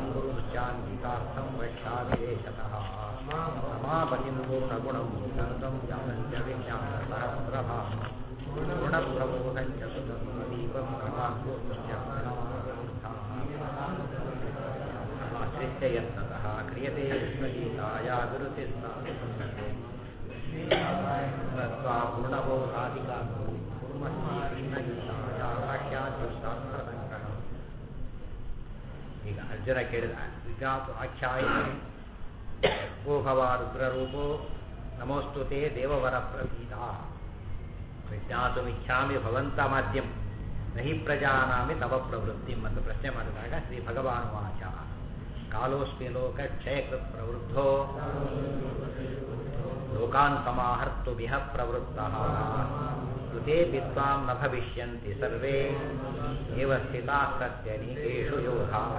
तं गुरुश्चान्वितार्थं वक्ष्यामि देशतः समापतिं पूर्णगुणं मुखं जानञ्च विज्ञानसहस्रभाम् गुणप्रबोधं च सुतं दीपं आश्रित्य यत्नतः क्रियते विश्वगीताया गुरुतिस्ता पूर्णबोधादिका कृष्णगीताया भाष्यादिष्टार्थसङ्ग्रहम् ಈಗ ಅರ್ಜುನ ಕೇಳಿದ ವಿಜ್ಞಾತು ಆಖ್ಯಾಯ ಓ ಭವ ರುದ್ರರೂಪೋ ನಮೋಸ್ತುತೆ ದೇವವರ ಪ್ರಸೀದ ವಿಜ್ಞಾತುಮಿಚ್ಛಾಮಿ ಭವಂತ ಮಾಧ್ಯಂ ನಹಿ ಪ್ರಜಾನಾಮಿ ತವ ಪ್ರವೃತ್ತಿ ಅಂತ ಪ್ರಶ್ನೆ ಮಾಡಿದಾಗ ಶ್ರೀ ಭಗವಾನ್ ವಾಚ ಕಾಲೋಸ್ಮಿ ಲೋಕ ಕ್ಷಯಕೃತ್ ಪ್ರವೃದ್ಧೋ ಲೋಕಾನ್ ಸಮಾಹರ್ತುಮಿಹ ಪ್ರವೃತ್ತಃ ಕೃತೆ ಪಿತ್ವಾಂ ನ ಭವಿಷ್ಯಂತಿ ಸರ್ವೇ ಏವ ಸ್ಥಿತಾಃ ಸತ್ಯನಿಕೇಷು ಯೋಧಾಃ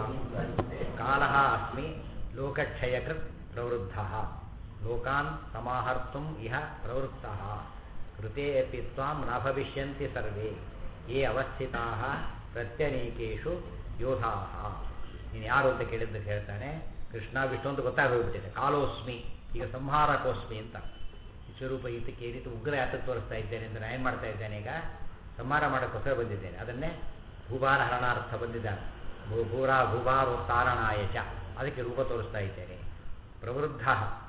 ಕಾಲಃ ಅಸ್ಮಿ ಲೋಕಕ್ಷಯಕೃತ್ ಪ್ರವೃದ್ಧಃ ಲೋಕಾನ್ ಸಮಾಹರ್ತುಂ ಇಹ ಪ್ರವೃತ್ತಃ ಕೃತೆ ಅಪಿ ತ್ವಾಂ ನ ಭವಿಷ್ಯಂತಿ ಸರ್ವೇ ಯೇ ಅವಸ್ಥಿತಾಃ ಪ್ರತ್ಯನೇಕೇಷು ಯೋಧಾಃ ನೀನು ಯಾರು ಅಂತ ಕೇಳಿದ್ದಕ್ಕೆ ಹೇಳ್ತಾನೆ ಕೃಷ್ಣ ವಿಷ್ಣು ಅಂತ ಗೊತ್ತಾಗೋಗ್ಬಿಟ್ಟಿದೆ ಕಾಲೋಸ್ಮಿ ಈಗ ಸಂಹಾರಕೋಸ್ಮಿ ಅಂತ ವಿಶ್ವರೂಪ ಈತಕ್ಕೆ ಈ ರೀತಿ ಉಗ್ರ ಯಾತಕ್ಕೆ ತೋರಿಸ್ತಾ ಇದ್ದೇನೆ ಅಂದರೆ ನಾನು ಏನು ಮಾಡ್ತಾ ಇದ್ದೇನೆ ಈಗ ಸಂಹಾರ ಮಾಡೋಕ್ಕೋಸ್ಕರ ಬಂದಿದ್ದೇನೆ ಅದನ್ನೇ ಭೂಭಾರ ಹರಣಾರ್ಥ ಬಂದಿದ್ದಾನೆ ಭೂ ಭೂರ ಭೂಭಾರೋತ್ತಾರಣಾಯಚ ಅದಕ್ಕೆ ರೂಪ ತೋರಿಸ್ತಾ ಇದ್ದೇನೆ ಪ್ರವೃದ್ಧ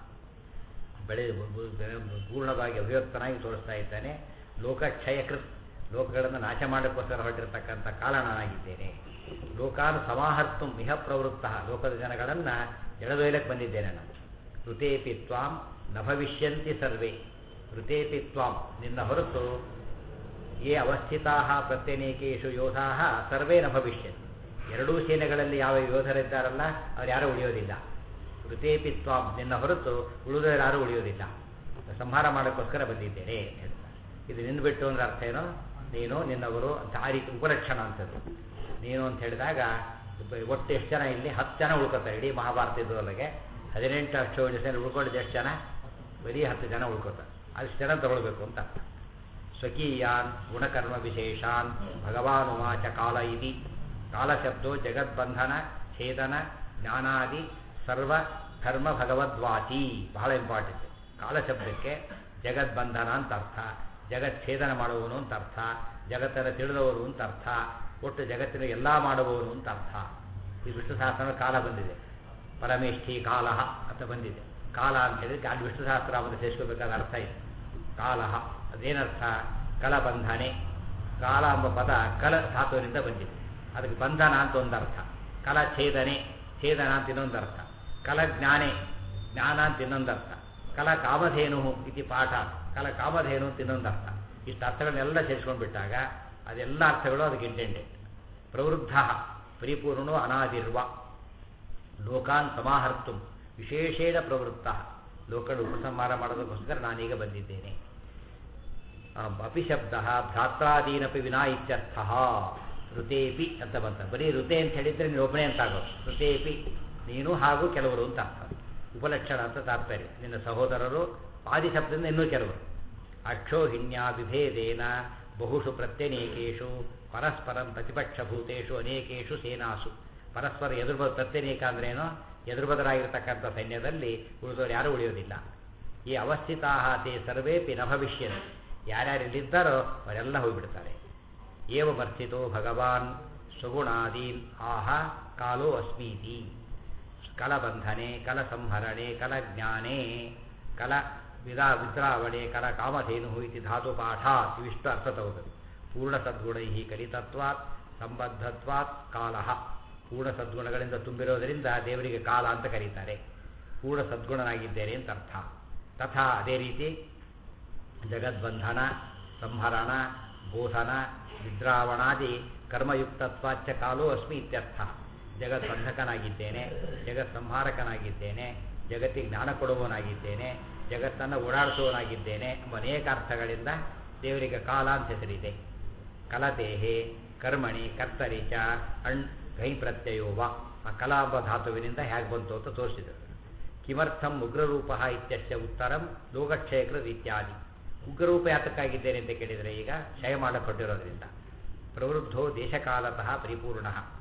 ಬೆಳೆ ಪೂರ್ಣವಾಗಿ ಅಭಿವ್ಯಕ್ತನಾಗಿ ತೋರಿಸ್ತಾ ಇದ್ದಾನೆ ಲೋಕಕ್ಷಯಕೃತ್ ಲೋಕಗಳನ್ನು ನಾಶ ಮಾಡೋಕ್ಕೋಸ್ಕರ ಹೊರಟಿರತಕ್ಕಂಥ ಕಾರಣನಾಗಿದ್ದೇನೆ ಲೋಕಾನು ಸಮಾಹರ್ತು ಮಿಹ ಪ್ರವೃತ್ತ ಲೋಕದ ಜನಗಳನ್ನು ಎಳೆದೊಯ್ಯಲಕ್ಕೆ ಬಂದಿದ್ದೇನೆ ನಾನು ಋತೇಪಿ ತ್ವಾಂ ನ ಭವಿಷ್ಯಂತಿ ಸರ್ವೇ ಋತೇಪಿ ತ್ವಾಂ ನಿನ್ನ ಹೊರತು ಯೇ ಅವಸ್ಥಿತಾ ಪ್ರತ್ಯನೇಕೇಶು ಯೋಧಾ ಸರ್ವೇ ನ ಭವಿಷ್ಯಂತಿ ಎರಡೂ ಸೇನೆಗಳಲ್ಲಿ ಯಾವ ಯೋಧರಿದ್ದಾರಲ್ಲ ಅವ್ರು ಯಾರೂ ಉಳಿಯೋದಿಲ್ಲ ಋತೇಪಿ ತ್ವಾಂ ನಿನ್ನ ಹೊರತು ಉಳಿದವರು ಯಾರೂ ಉಳಿಯೋದಿಲ್ಲ ಸಂಹಾರ ಮಾಡೋಕ್ಕೋಸ್ಕರ ಬಂದಿದ್ದೇನೆ ಹೇಳ್ತಾರೆ ಇದು ನಿನ್ನ ಬಿಟ್ಟು ಅಂದ್ರೆ ಅರ್ಥ ಏನೋ ನೀನು ನಿನ್ನವರು ಅಂತ ಆ ರೀತಿ ಉಪಲಕ್ಷಣ ಅಂತದ್ದು ನೀನು ಅಂತ ಹೇಳಿದಾಗ ಒಟ್ಟು ಎಷ್ಟು ಜನ ಇಲ್ಲಿ ಹತ್ತು ಜನ ಉಳ್ಕೋತಾರೆ ಇಡೀ ಮಹಾಭಾರತ ಇದ್ದವರೆಗೆ ಹದಿನೆಂಟು ಅಕ್ಷೋಣಿ ಸೇನೆ ಉಳ್ಕೊಂಡಿದ್ದು ಎಷ್ಟು ಜನ ಬರೀ ಹತ್ತು ಜನ ಉಳ್ಕೋತಾರೆ ಅಷ್ಟು ಜನ ತಗೊಳ್ಬೇಕು ಅಂತ ಅರ್ಥ ಸ್ವಕೀಯಾನ್ ಗುಣಕರ್ಮ ವಿಶೇಷಾನ್ ಭಗವಾನುವಾಚ ಕಾಲ ಇತಿ ಕಾಲಶಬ್ದೋ ಜಗದ್ಬಂಧನ ಛೇದನ ಜ್ಞಾನಾದಿ ಸರ್ವ ಧರ್ಮ ಭಗವದ್ವಾಚಿ ಬಹಳ ಇಂಪಾರ್ಟೆಂಟ್ ಕಾಲಶಬ್ದಕ್ಕೆ ಜಗದ್ಬಂಧನ ಅಂತ ಅರ್ಥ ಜಗಚ್ಛೇದನ ಮಾಡುವವನು ಅಂತ ಅರ್ಥ ಜಗತ್ತನ್ನು ತಿಳಿದವರು ಅಂತ ಅರ್ಥ ಒಟ್ಟು ಜಗತ್ತಿನ ಎಲ್ಲ ಮಾಡುವವನು ಅಂತ ಅರ್ಥ ಈ ವಿಷ್ಣು ಸಹಸ್ರ ಕಾಲ ಬಂದಿದೆ ಪರಮೇಷ್ಠಿ ಕಾಲ ಅಂತ ಬಂದಿದೆ ಕಾಲ ಅಂತ ಹೇಳಿದ್ರೆ ಅಲ್ಲಿ ವಿಷ್ಣು ಸಹಸ್ರಾಮದ ಸೇರಿಸ್ಕೋಬೇಕಾದ ಅರ್ಥ ಇದೆ ಕಾಲ ಅದೇನರ್ಥ ಕಲಬಂಧನೆ ಕಾಲ ಎಂಬ ಪದ ಕಲ ಧಾತುವಿನಿಂದ ಬಂದಿದೆ ಅದಕ್ಕೆ ಬಂಧನ ಅಂತ ಒಂದು ಅರ್ಥ ಕಲ ಛೇದನೆ ಛೇದನ ಅಂತ ಇನ್ನೊಂದು ಅರ್ಥ ಕಲ ಜ್ಞಾನೆ ಜ್ಞಾನ ಅಂತ ಇನ್ನೊಂದು ಅರ್ಥ ಕಲ ಕಾಮಧೇನು ಇತಿ ಪಾಠ ಕಲ ಕಾಮಧೇನು ಅಂತ ಇನ್ನೊಂದು ಅರ್ಥ ಇಷ್ಟು ಅರ್ಥಗಳನ್ನೆಲ್ಲ ಸೇರಿಸ್ಕೊಂಡು ಬಿಟ್ಟಾಗ ಅದೆಲ್ಲ ಅರ್ಥಗಳು ಅದಕ್ಕೆ ಇಂಟೆಂಡೆಡ್ ಪ್ರವೃದ್ಧ ಪರಿಪೂರ್ಣೋ ಅನಾದಿರ್ವ ಲೋಕಾನ್ ಸಮಾಹರ್ತು ವಿಶೇಷೇಣ ಪ್ರವೃತ್ತ ಲೋಕಗಳು ಉಪಸಂಹಾರ ಮಾಡೋದಕ್ಕೋಸ್ಕರ ನಾನೀಗ ಬಂದಿದ್ದೇನೆ ಅಪಿಶಬ್ದ ಭ್ರಾತ್ರಾದೀನಪಿ ವಿನಾ ಇತ್ಯರ್ಥ ಋತೇಪಿ ಅಂತ ಬಂತ ಬರೀ ಋತೆ ಅಂತ ಹೇಳಿದ್ರೆ ನೀನು ಒಬ್ಬನೇ ಅಂತ ಆಗೋದು ಋತೇಪಿ ನೀನು ಹಾಗೂ ಕೆಲವರು ಅಂತ ಅರ್ಥ ಉಪಲಕ್ಷಣ ಅಂತ ತಾತ್ಪರ್ಯ ನಿನ್ನ ಸಹೋದರರು ಆದಿಶಬ್ದದಿಂದ ಇನ್ನೂ ಕೆಲವರು ಅಕ್ಷೋಹಿಣ್ಯ ವಿಭೇದೇನ ಬಹುಷು ಪ್ರತ್ಯನೇಕೇಶು ಪರಸ್ಪರಂ ಪ್ರತಿಪಕ್ಷಭೂತೇಶು ಅನೇಕೇಶು ಸೇನಾಸು ಪರಸ್ಪರ ಎದುರು ಪ್ರತ್ಯನೇಕ ಅಂದ್ರೇನೋ ಎದುರುಬದರಾಗಿರ್ತಕ್ಕಂಥ ಸೈನ್ಯದಲ್ಲಿ ಉಳಿದವರು ಯಾರೂ ಉಳಿಯೋದಿಲ್ಲ ಈ ಅವಸ್ಥಿತಾ ತೇ ಸರ್ವೇಪಿ ನ ಭವಿಷ್ಯನ್ ಯಾರ್ಯಾರು ಇಲ್ಲಿದ್ದಾರೋ ಅವರೆಲ್ಲ ಹೋಗಿಬಿಡ್ತಾರೆ ಏವ ಮರ್ಚಿತೋ ಭಗವಾನ್ ಸುಗುಣಾದೀನ್ ಆಹ ಕಾಲೋ ಅಸ್ಮೀತಿ ಕಲಬಂಧನೆ ಕಲ ಸಂಹರಣೆ ಕಲ ಜ್ಞಾನೇ ಕಲ ವಿದಾ ವಿದ್ರಾವಣೆ ಕಲ ಕಾಮಧೇನು ಇತಿ ಧಾತು ಪಾಠ ಇವಿಷ್ಟು ಅರ್ಥ ತಗೋಬೇಕು ಪೂರ್ಣ ಸದ್ಗುಣೈ ಕಲಿತತ್ವಾತ್ ಸಂಬದ್ಧತ್ವಾತ್ ಕಾಲ ಪೂರ್ಣ ಸದ್ಗುಣಗಳಿಂದ ತುಂಬಿರೋದರಿಂದ ದೇವರಿಗೆ ಕಾಲ ಅಂತ ಕರೀತಾರೆ ಪೂರ್ಣ ಸದ್ಗುಣನಾಗಿದ್ದೇನೆ ಅಂತ ಅರ್ಥ ತಥಾ ಅದೇ ರೀತಿ ಜಗದ್ಬಂಧನ ಸಂಹರಣ ಬೋಧನ ವಿದ್ರಾವಣಾದಿ ಕರ್ಮಯುಕ್ತತ್ವಾಚ್ಚ ಕಾಲೋ ಅಸ್ಮಿ ಇತ್ಯರ್ಥ ಜಗದ್ಬಂಧಕನಾಗಿದ್ದೇನೆ ಜಗತ್ ಸಂಹಾರಕನಾಗಿದ್ದೇನೆ ಜಗತ್ತಿಗೆ ಜ್ಞಾನ ಕೊಡುವವನಾಗಿದ್ದೇನೆ ಜಗತ್ತನ್ನು ಓಡಾಡಿಸುವವನಾಗಿದ್ದೇನೆ ಎಂಬ ಅನೇಕ ಅರ್ಥಗಳಿಂದ ದೇವರಿಗೆ ಕಾಲ ಅಂತ ಹೆಸರಿದೆ ಕಲದೇಹೆ ಕರ್ಮಣಿ ಕರ್ತರಿ ಚ ಅಣ್ ಗೈ ಪ್ರತ್ಯಯೋವ ಆ ಕಲಾ ಎಂಬ ಧಾತುವಿನಿಂದ ಹೇಗೆ ಬಂತು ಅಂತ ತೋರಿಸಿದರು ಕಿಮರ್ಥಂ ಉಗ್ರರೂಪ ಇತ್ಯಸ್ಯ ಉತ್ತರಂ ಲೋಕಕ್ಷಯಕೃತ್ ಇತ್ಯಾದಿ ಉಗ್ರರೂಪ ಯಾತಕ್ಕಾಗಿದ್ದೇನೆ ಅಂತ ಕೇಳಿದರೆ ಈಗ ಕ್ಷಯ ಮಾಡಲ್ಪಟ್ಟಿರೋದ್ರಿಂದ ಪ್ರವೃದ್ಧೋ ದೇಶಕಾಲತಃ ಪರಿಪೂರ್ಣ